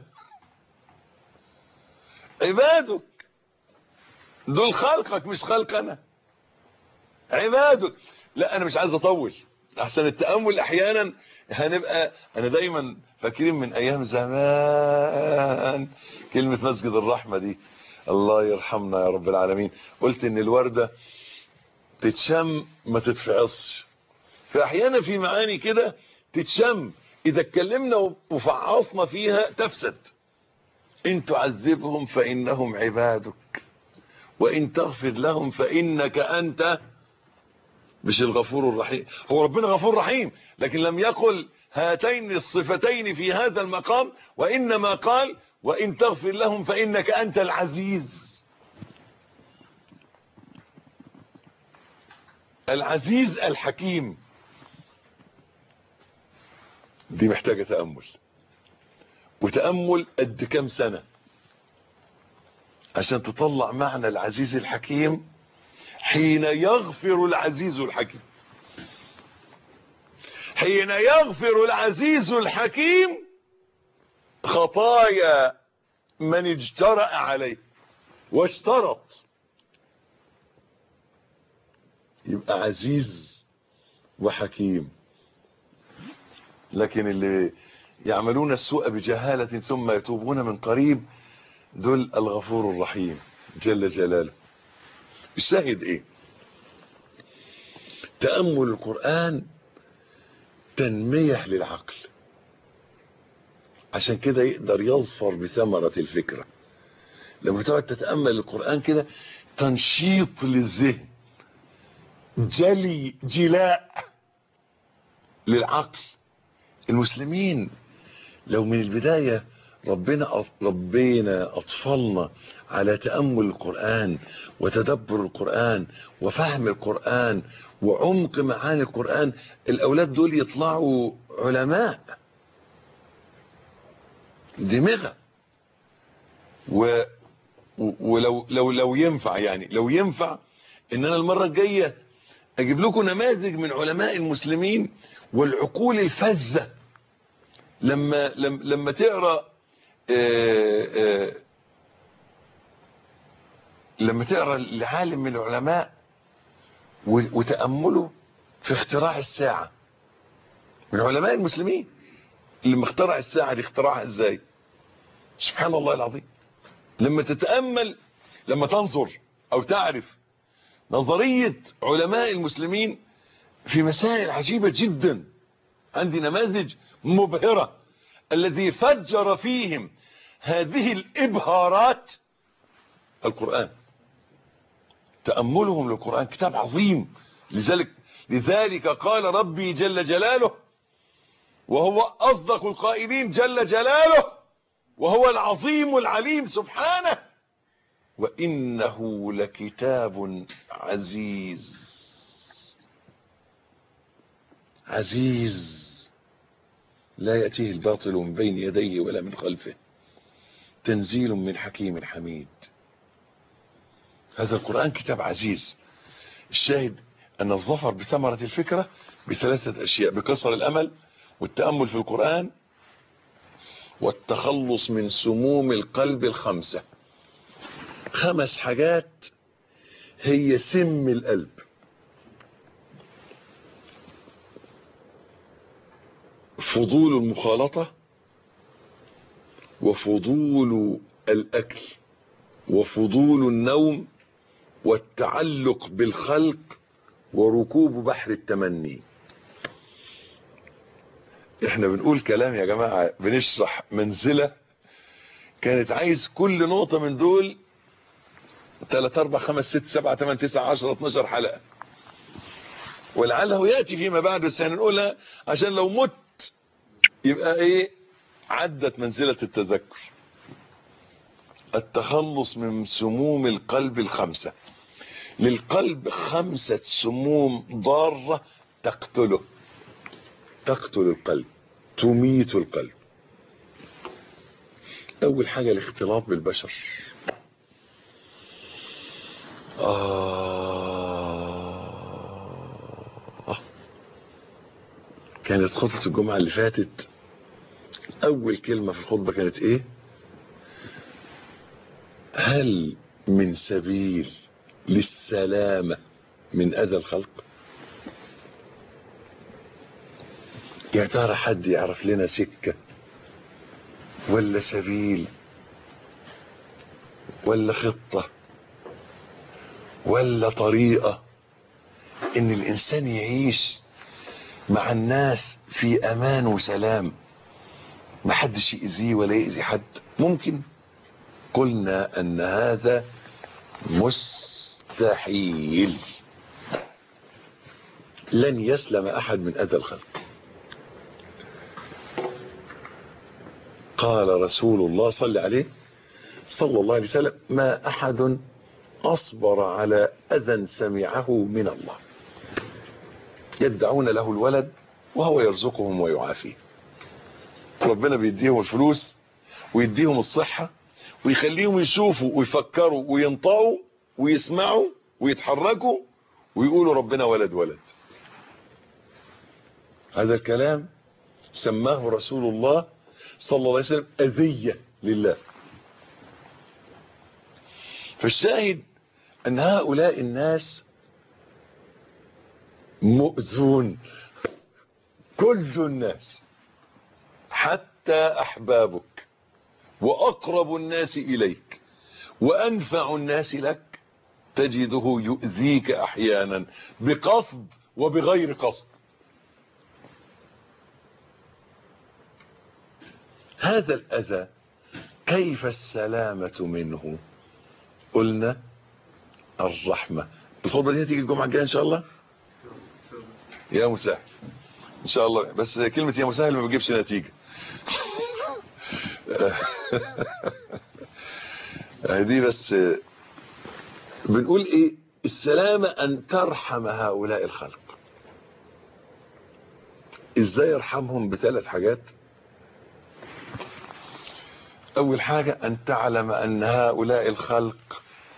عبادك دول خلقك مش خلقنا عبادك لا انا مش عايز اطول احسن التأمل احيانا هنبقى انا دايما فاكرين من ايام زمان كلمة مسجد الرحمة دي الله يرحمنا يا رب العالمين قلت ان الوردة تتشم ما تتفعصش فاحيانا في معاني كده تتشم اذا اتكلمنا وفعصنا فيها تفسد ان تعذبهم فانهم عبادك وان تغفر لهم فانك انت مش الغفور الرحيم هو ربنا غفور رحيم لكن لم يقل هاتين الصفتين في هذا المقام وإنما قال وإن تغفر لهم فإنك أنت العزيز العزيز الحكيم دي محتاجة تأمل وتأمل قد كم سنة عشان تطلع معنى العزيز الحكيم حين يغفر العزيز الحكيم حين يغفر العزيز الحكيم خطايا من اجترأ عليه واشترط يبقى عزيز وحكيم لكن اللي يعملون السوء بجهالة ثم يتوبون من قريب دول الغفور الرحيم جل جلاله الشاهد ايه تأمل القرآن تنمية للعقل عشان كده يقدر يظفر بثمرة الفكرة لما تقعد تتأمل القرآن كده تنشيط للذهن جلي جلاء للعقل المسلمين لو من البداية ربنا ربينا أطفالنا على تأمل القرآن وتدبر القرآن وفهم القرآن وعمق معاني القرآن الأولاد دول يطلعوا علماء دماغة و ولو لو لو ينفع يعني لو ينفع ان انا المره الجايه اجيب لكم نماذج من علماء المسلمين والعقول الفذه لما لما, لما تقرا آآ آآ لما تقرا لعالم من العلماء وتامله في اختراع الساعه من علماء المسلمين اللي مخترع الساعه دي اخترعها ازاي سبحان الله العظيم لما تتامل لما تنظر او تعرف نظريه علماء المسلمين في مسائل عجيبه جدا عندي نماذج مبهره الذي فجر فيهم هذه الابهارات القرآن تأملهم للقرآن كتاب عظيم لذلك لذلك قال ربي جل جلاله وهو أصدق القائلين جل جلاله وهو العظيم العليم سبحانه وإنه لكتاب عزيز عزيز لا يأتيه الباطل من بين يديه ولا من خلفه تنزيل من حكيم حميد هذا القرآن كتاب عزيز الشاهد أن الظفر بثمرة الفكرة بثلاثة أشياء بكسر الأمل والتأمل في القرآن والتخلص من سموم القلب الخمسة خمس حاجات هي سم القلب فضول المخالطة وفضول الأكل وفضول النوم والتعلق بالخلق وركوب بحر التمني احنا بنقول كلام يا جماعة بنشرح منزلة كانت عايز كل نقطة من دول 3 4 5 6 7 8 9 10 12 حلقة ولعله يأتي فيما بعد بس هنقولها عشان لو مت يبقى ايه عدت منزلة التذكر التخلص من سموم القلب الخمسة للقلب خمسة سموم ضارة تقتله تقتل القلب تميت القلب اول حاجة الاختلاط بالبشر آه كانت خطبة الجمعة اللي فاتت اول كلمة في الخطبة كانت ايه هل من سبيل للسلامة من اذى الخلق يا ترى حد يعرف لنا سكة ولا سبيل ولا خطة ولا طريقة ان الانسان يعيش مع الناس في امان وسلام ما حدش يأذيه ولا يأذي حد ممكن قلنا ان هذا مستحيل لن يسلم احد من اذى الخلق قال رسول الله صلى عليه صلى الله عليه وسلم ما احد اصبر على اذى سمعه من الله يدعون له الولد وهو يرزقهم ويعافيه ربنا بيديهم الفلوس ويديهم الصحة ويخليهم يشوفوا ويفكروا وينطقوا ويسمعوا ويتحركوا ويقولوا ربنا ولد ولد هذا الكلام سماه رسول الله صلى الله عليه وسلم أذية لله فالشاهد أن هؤلاء الناس مؤذون كل الناس حتى أحبابك وأقرب الناس إليك وأنفع الناس لك تجده يؤذيك أحيانا بقصد وبغير قصد هذا الأذى كيف السلامة منه قلنا الرحمة الخطبة دي تيجي الجمعة الجاية إن شاء الله يا مسهل إن شاء الله بس كلمة يا مسهل ما بتجيبش نتيجة دي بس بنقول ايه السلامة ان ترحم هؤلاء الخلق ازاي يرحمهم بثلاث حاجات اول حاجة ان تعلم ان هؤلاء الخلق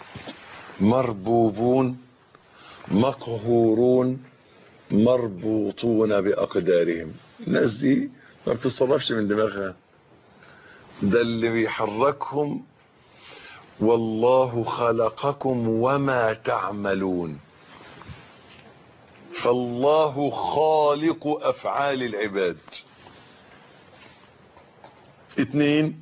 مربوبون مقهورون مربوطون باقدارهم الناس دي ما بتتصرفش من دماغها ده اللي بيحركهم والله خلقكم وما تعملون فالله خالق افعال العباد اثنين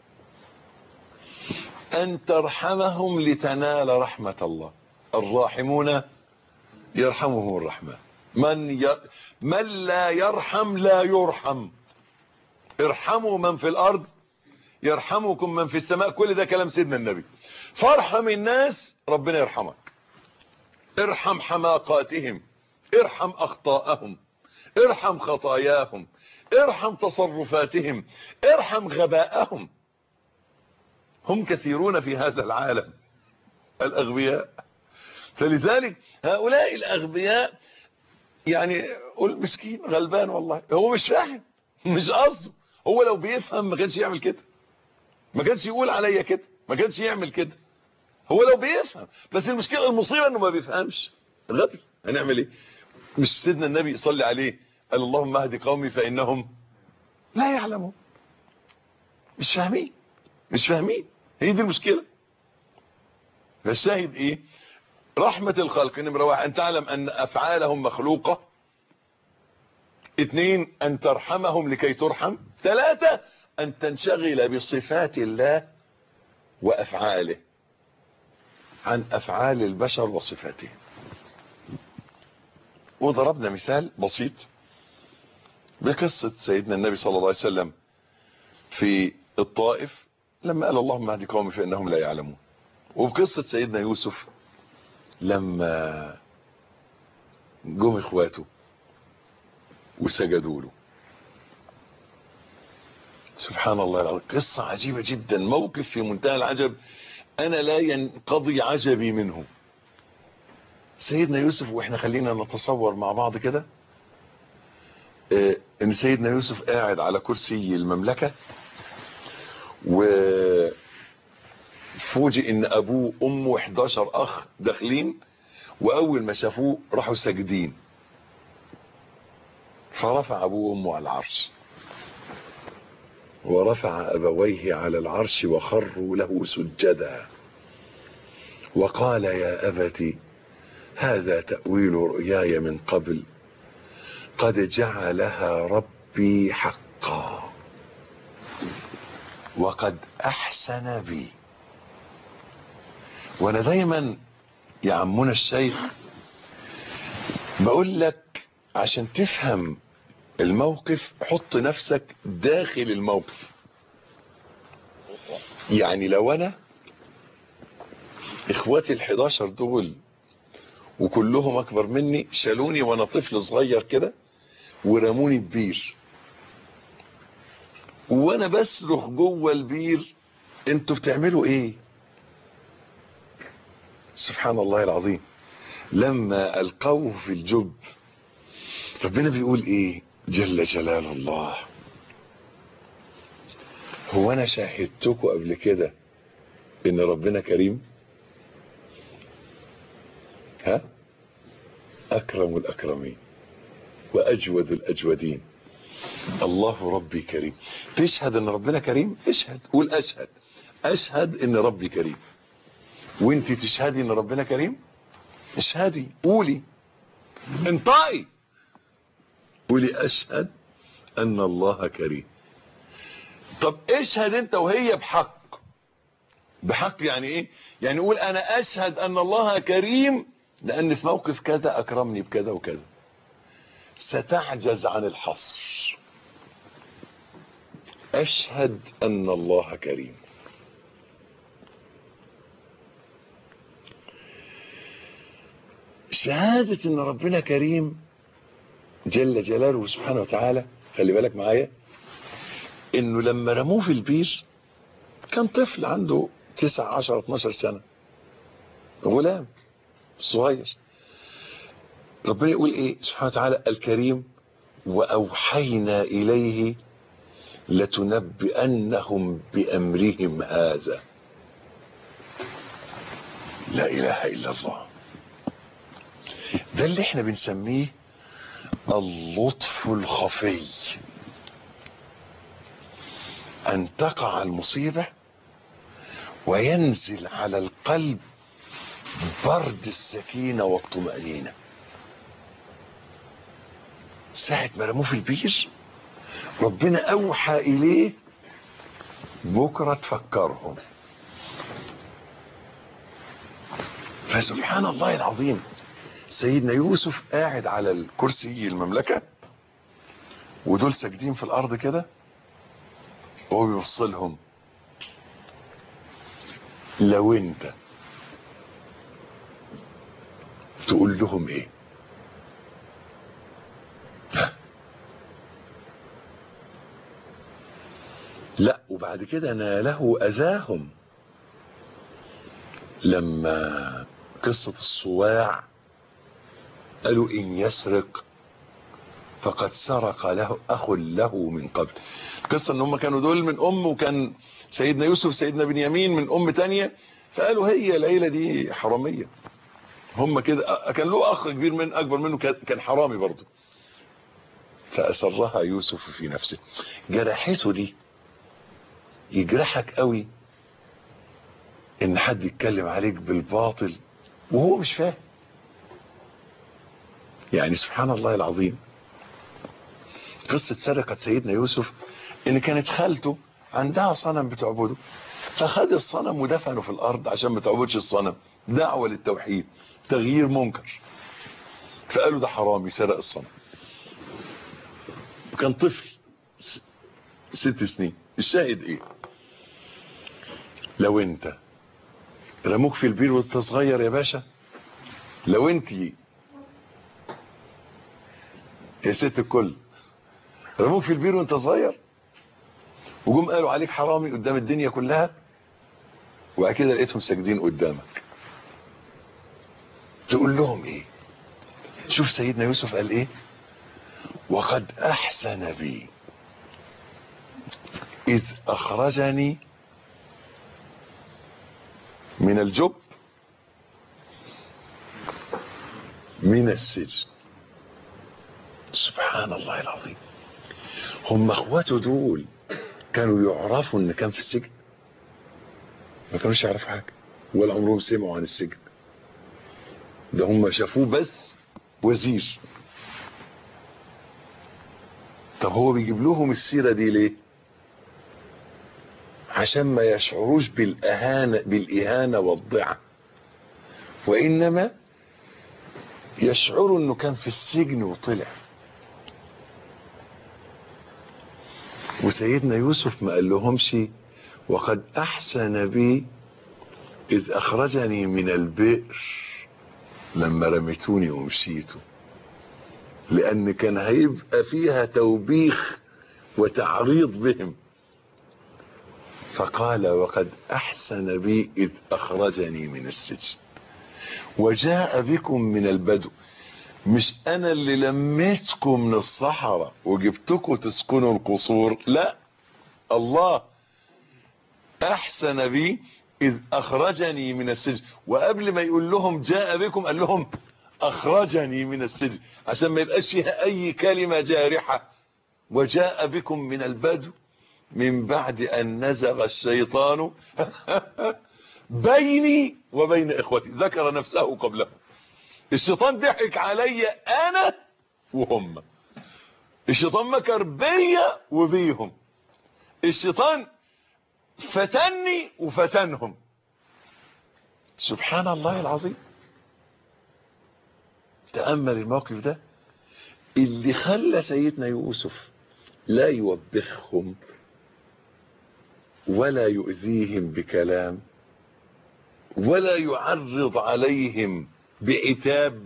ان ترحمهم لتنال رحمة الله الراحمون يرحمهم الرحمن من, ي... من لا يرحم لا يرحم ارحموا من في الارض يرحمكم من في السماء كل ده كلام سيدنا النبي فارحم الناس ربنا يرحمك ارحم حماقاتهم ارحم اخطاءهم ارحم خطاياهم ارحم تصرفاتهم ارحم غباءهم هم كثيرون في هذا العالم الاغبياء فلذلك هؤلاء الاغبياء يعني قول مسكين غلبان والله هو مش فاهم مش قصده هو لو بيفهم ما كانش يعمل كده ما كانش يقول عليا كده ما كانش يعمل كده هو لو بيفهم بس المشكله المصيبه انه ما بيفهمش غبي هنعمل ايه مش سيدنا النبي صلى عليه قال اللهم اهد قومي فانهم لا يعلمون مش فاهمين مش فاهمين هي دي المشكله فالشاهد ايه رحمة الخلق نمرة واحد ان تعلم ان افعالهم مخلوقة اثنين ان ترحمهم لكي ترحم ثلاثة ان تنشغل بصفات الله وافعاله عن افعال البشر وصفاته وضربنا مثال بسيط بقصة سيدنا النبي صلى الله عليه وسلم في الطائف لما قال اللهم اهد قومي فانهم لا يعلمون وبقصة سيدنا يوسف لما جم اخواته وسجدوا له سبحان الله العظيم قصة عجيبة جدا موقف في منتهى العجب انا لا ينقضي عجبي منه سيدنا يوسف واحنا خلينا نتصور مع بعض كده اه ان سيدنا يوسف قاعد على كرسي المملكة و فوجئ ان ابوه وامه 11 اخ داخلين واول ما شافوه راحوا ساجدين فرفع ابوه وامه على العرش ورفع ابويه على العرش وخروا له سجدا وقال يا ابت هذا تاويل رؤياي من قبل قد جعلها ربي حقا وقد احسن بي وانا دايما يا عمنا الشيخ بقول لك عشان تفهم الموقف حط نفسك داخل الموقف يعني لو انا اخواتي الحداشر دول وكلهم اكبر مني شالوني وانا طفل صغير كده ورموني ببير وانا بصرخ جوه البير انتوا بتعملوا ايه سبحان الله العظيم لما القوه في الجب ربنا بيقول ايه جل جلال الله هو انا شاهدتكم قبل كده ان ربنا كريم ها اكرم الاكرمين واجود الاجودين الله ربي كريم تشهد ان ربنا كريم اشهد قول اشهد اشهد ان ربي كريم وانت تشهدي ان ربنا كريم اشهدي قولي انطقي قولي اشهد ان الله كريم طب اشهد انت وهي بحق بحق يعني ايه يعني قول انا اشهد ان الله كريم لان في موقف كذا اكرمني بكذا وكذا ستعجز عن الحصر اشهد ان الله كريم شهادة ان ربنا كريم جل جلاله سبحانه وتعالى خلي بالك معايا انه لما رموه في البير كان طفل عنده 9 10 12 سنة غلام صغير ربنا يقول ايه سبحانه وتعالى الكريم واوحينا اليه لتنبئنهم بامرهم هذا لا اله الا الله ده اللي احنا بنسميه اللطف الخفي ان تقع المصيبة وينزل على القلب برد السكينة والطمأنينة ساعة ما رموه في البير ربنا اوحى اليه بكرة تفكرهم فسبحان الله العظيم سيدنا يوسف قاعد على الكرسي المملكة ودول ساجدين في الارض كده وهو بيوصلهم لو انت تقول لهم ايه ها؟ لا وبعد كده ناله اذاهم لما قصة الصواع قالوا ان يسرق فقد سرق له اخ له من قبل القصة ان هم كانوا دول من ام وكان سيدنا يوسف سيدنا بنيامين من ام تانية فقالوا هي العيلة دي حرامية هم كده كان له اخ كبير من اكبر منه كان حرامي برضه فاسرها يوسف في نفسه جرحته دي يجرحك قوي ان حد يتكلم عليك بالباطل وهو مش فاهم يعني سبحان الله العظيم قصة سرقة سيدنا يوسف ان كانت خالته عندها صنم بتعبده فخد الصنم ودفنه في الارض عشان ما تعبدش الصنم دعوة للتوحيد تغيير منكر فقالوا ده حرامي سرق الصنم كان طفل ست سنين الشاهد ايه لو انت رموك في البير وانت صغير يا باشا لو انت يا ست الكل رموك في البير وانت صغير وجم قالوا عليك حرامي قدام الدنيا كلها وبعد كده لقيتهم ساجدين قدامك تقول لهم ايه شوف سيدنا يوسف قال ايه وقد احسن بي اذ اخرجني من الجب من السجن سبحان الله العظيم هم اخواته دول كانوا يعرفوا ان كان في السجن ما كانوش يعرفوا حاجه ولا عمرهم سمعوا عن السجن ده هم شافوه بس وزير طب هو بيجيب لهم السيره دي ليه عشان ما يشعروش بالاهانه بالاهانه والضعه وانما يشعروا انه كان في السجن وطلع وسيدنا يوسف ما قال لهمش وقد احسن بي اذ اخرجني من البئر لما رميتوني ومشيتوا لان كان هيبقى فيها توبيخ وتعريض بهم فقال وقد احسن بي اذ اخرجني من السجن وجاء بكم من البدو مش انا اللي لميتكم من الصحراء وجبتكم تسكنوا القصور لا الله احسن بي اذ اخرجني من السجن وقبل ما يقول لهم جاء بكم قال لهم اخرجني من السجن عشان ما يبقاش فيها اي كلمة جارحة وجاء بكم من البدو من بعد ان نزغ الشيطان بيني وبين اخوتي ذكر نفسه قبله الشيطان ضحك عليا انا وهم الشيطان مكر بيا وبيهم الشيطان فتني وفتنهم سبحان الله العظيم تأمل الموقف ده اللي خلى سيدنا يوسف لا يوبخهم ولا يؤذيهم بكلام ولا يعرض عليهم بعتاب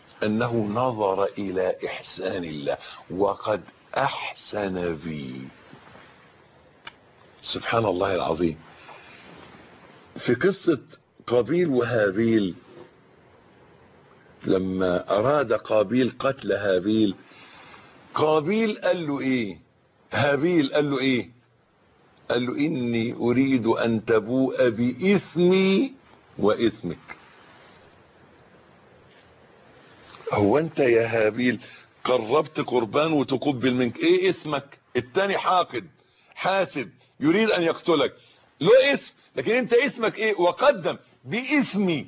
انه نظر الى احسان الله وقد احسن بي سبحان الله العظيم في قصة قابيل وهابيل لما أراد قابيل قتل هابيل قابيل قال له إيه هابيل قال له إيه قال له إني أريد أن تبوء بإثمي وإثمك هو أنت يا هابيل قربت قربان وتقبل منك إيه اسمك التاني حاقد حاسد يريد أن يقتلك له اسم لكن أنت اسمك إيه وقدم باسمي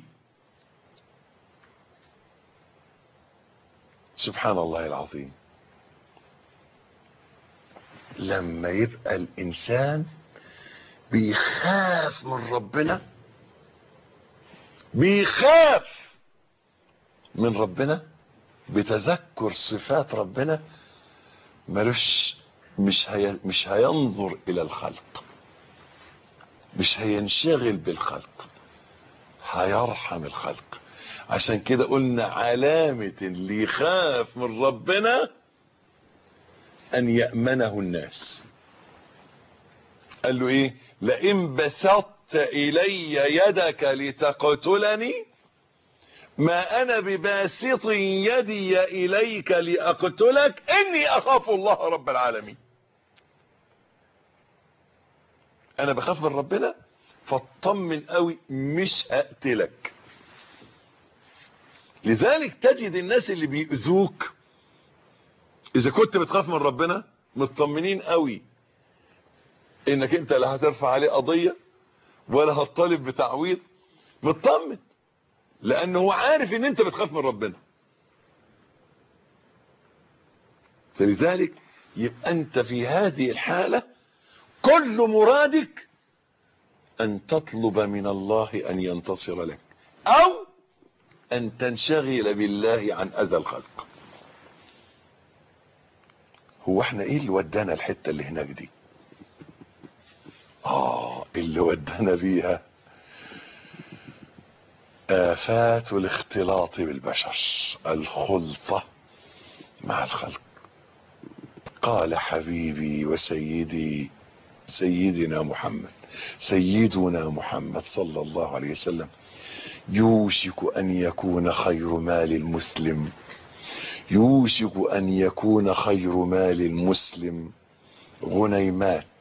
سبحان الله العظيم لما يبقى الانسان بيخاف من ربنا بيخاف من ربنا بتذكر صفات ربنا ملوش مش هي مش هينظر الى الخلق مش هينشغل بالخلق هيرحم الخلق عشان كده قلنا علامة اللي يخاف من ربنا ان يأمنه الناس قال له ايه لئن بسطت الي يدك لتقتلني ما انا بباسط يدي اليك لاقتلك اني اخاف الله رب العالمين انا بخاف من ربنا فاطمن قوي مش هقتلك لذلك تجد الناس اللي بيؤذوك اذا كنت بتخاف من ربنا مطمنين قوي انك انت لا هترفع عليه قضية ولا هتطالب بتعويض مطمن لانه هو عارف ان انت بتخاف من ربنا فلذلك يبقى انت في هذه الحالة كل مرادك ان تطلب من الله ان ينتصر لك او ان تنشغل بالله عن اذى الخلق هو احنا ايه اللي ودانا الحتة اللي هناك دي اه اللي ودانا بيها آفات الاختلاط بالبشر الخلطة مع الخلق قال حبيبي وسيدي سيدنا محمد سيدنا محمد صلى الله عليه وسلم يوشك أن يكون خير مال المسلم يوشك أن يكون خير مال المسلم غنيمات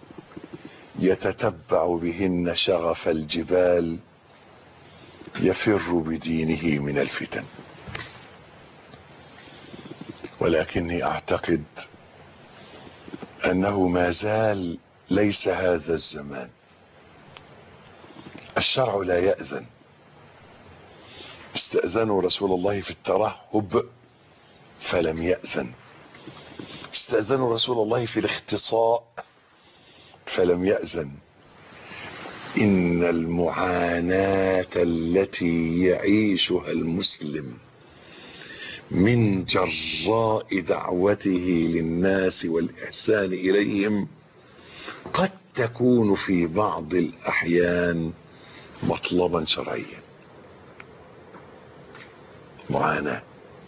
يتتبع بهن شغف الجبال يفر بدينه من الفتن ولكني اعتقد انه ما زال ليس هذا الزمان الشرع لا يأذن استأذنوا رسول الله في الترهب فلم يأذن استأذنوا رسول الله في الاختصاء فلم يأذن إن المعاناة التي يعيشها المسلم من جراء دعوته للناس والإحسان إليهم قد تكون في بعض الأحيان مطلبا شرعيا معاناة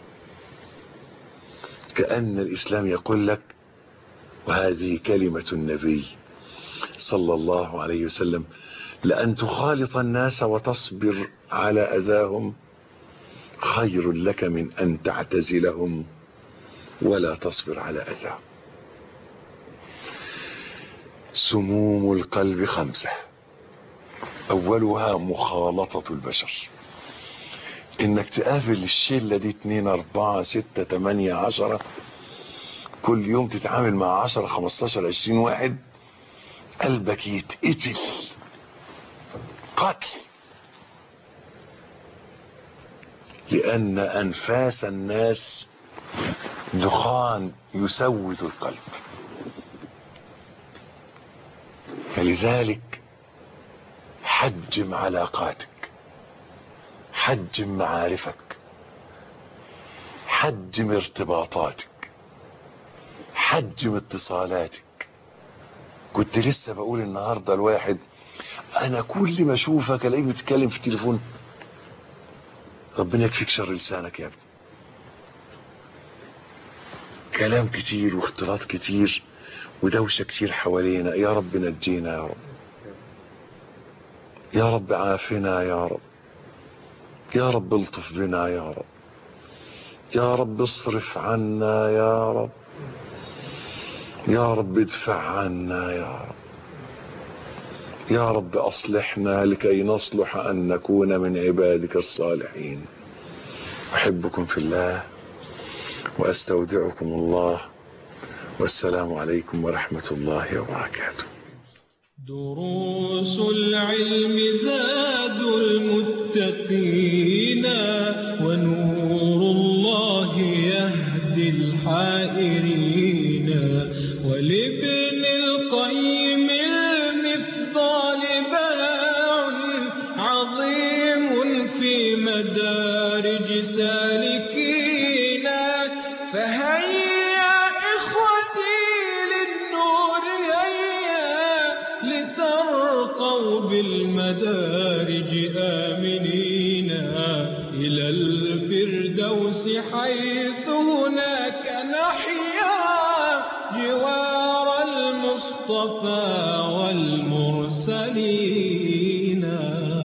كأن الإسلام يقول لك وهذه كلمة النبي صلى الله عليه وسلم لأن تخالط الناس وتصبر على أذاهم خير لك من أن تعتزلهم ولا تصبر على أذاهم سموم القلب خمسة أولها مخالطة البشر إنك تقابل الشلة دي اتنين أربعة ستة تمانية عشرة كل يوم تتعامل مع عشرة خمستاشر عشرين واحد قلبك يتقتل قتل لأن أنفاس الناس دخان يسود القلب فلذلك حجم علاقاتك حجم معارفك حجم ارتباطاتك حجم اتصالاتك كنت لسه بقول النهارده الواحد انا كل ما اشوفك الاقيك بتتكلم في التليفون ربنا يكفيك شر لسانك يا ابني كلام كتير واختلاط كتير ودوشة كتير حوالينا يا رب نجينا يا رب يا رب عافنا يا رب يا رب الطف بنا يا رب يا رب اصرف عنا يا رب يا رب ادفع عنا يا رب يا رب اصلحنا لكي نصلح ان نكون من عبادك الصالحين احبكم في الله واستودعكم الله والسلام عليكم ورحمه الله وبركاته دروس العلم زاد المتقين ونور الله يهدي الحائرين ولابن القيم المفضال باع عظيم في مدارج سالكين فهيا إخوتي للنور هيا لترقوا بالمدارج آمنين إلى الفردوس حيث هناك نحيا جوار المصطفى والمرسلين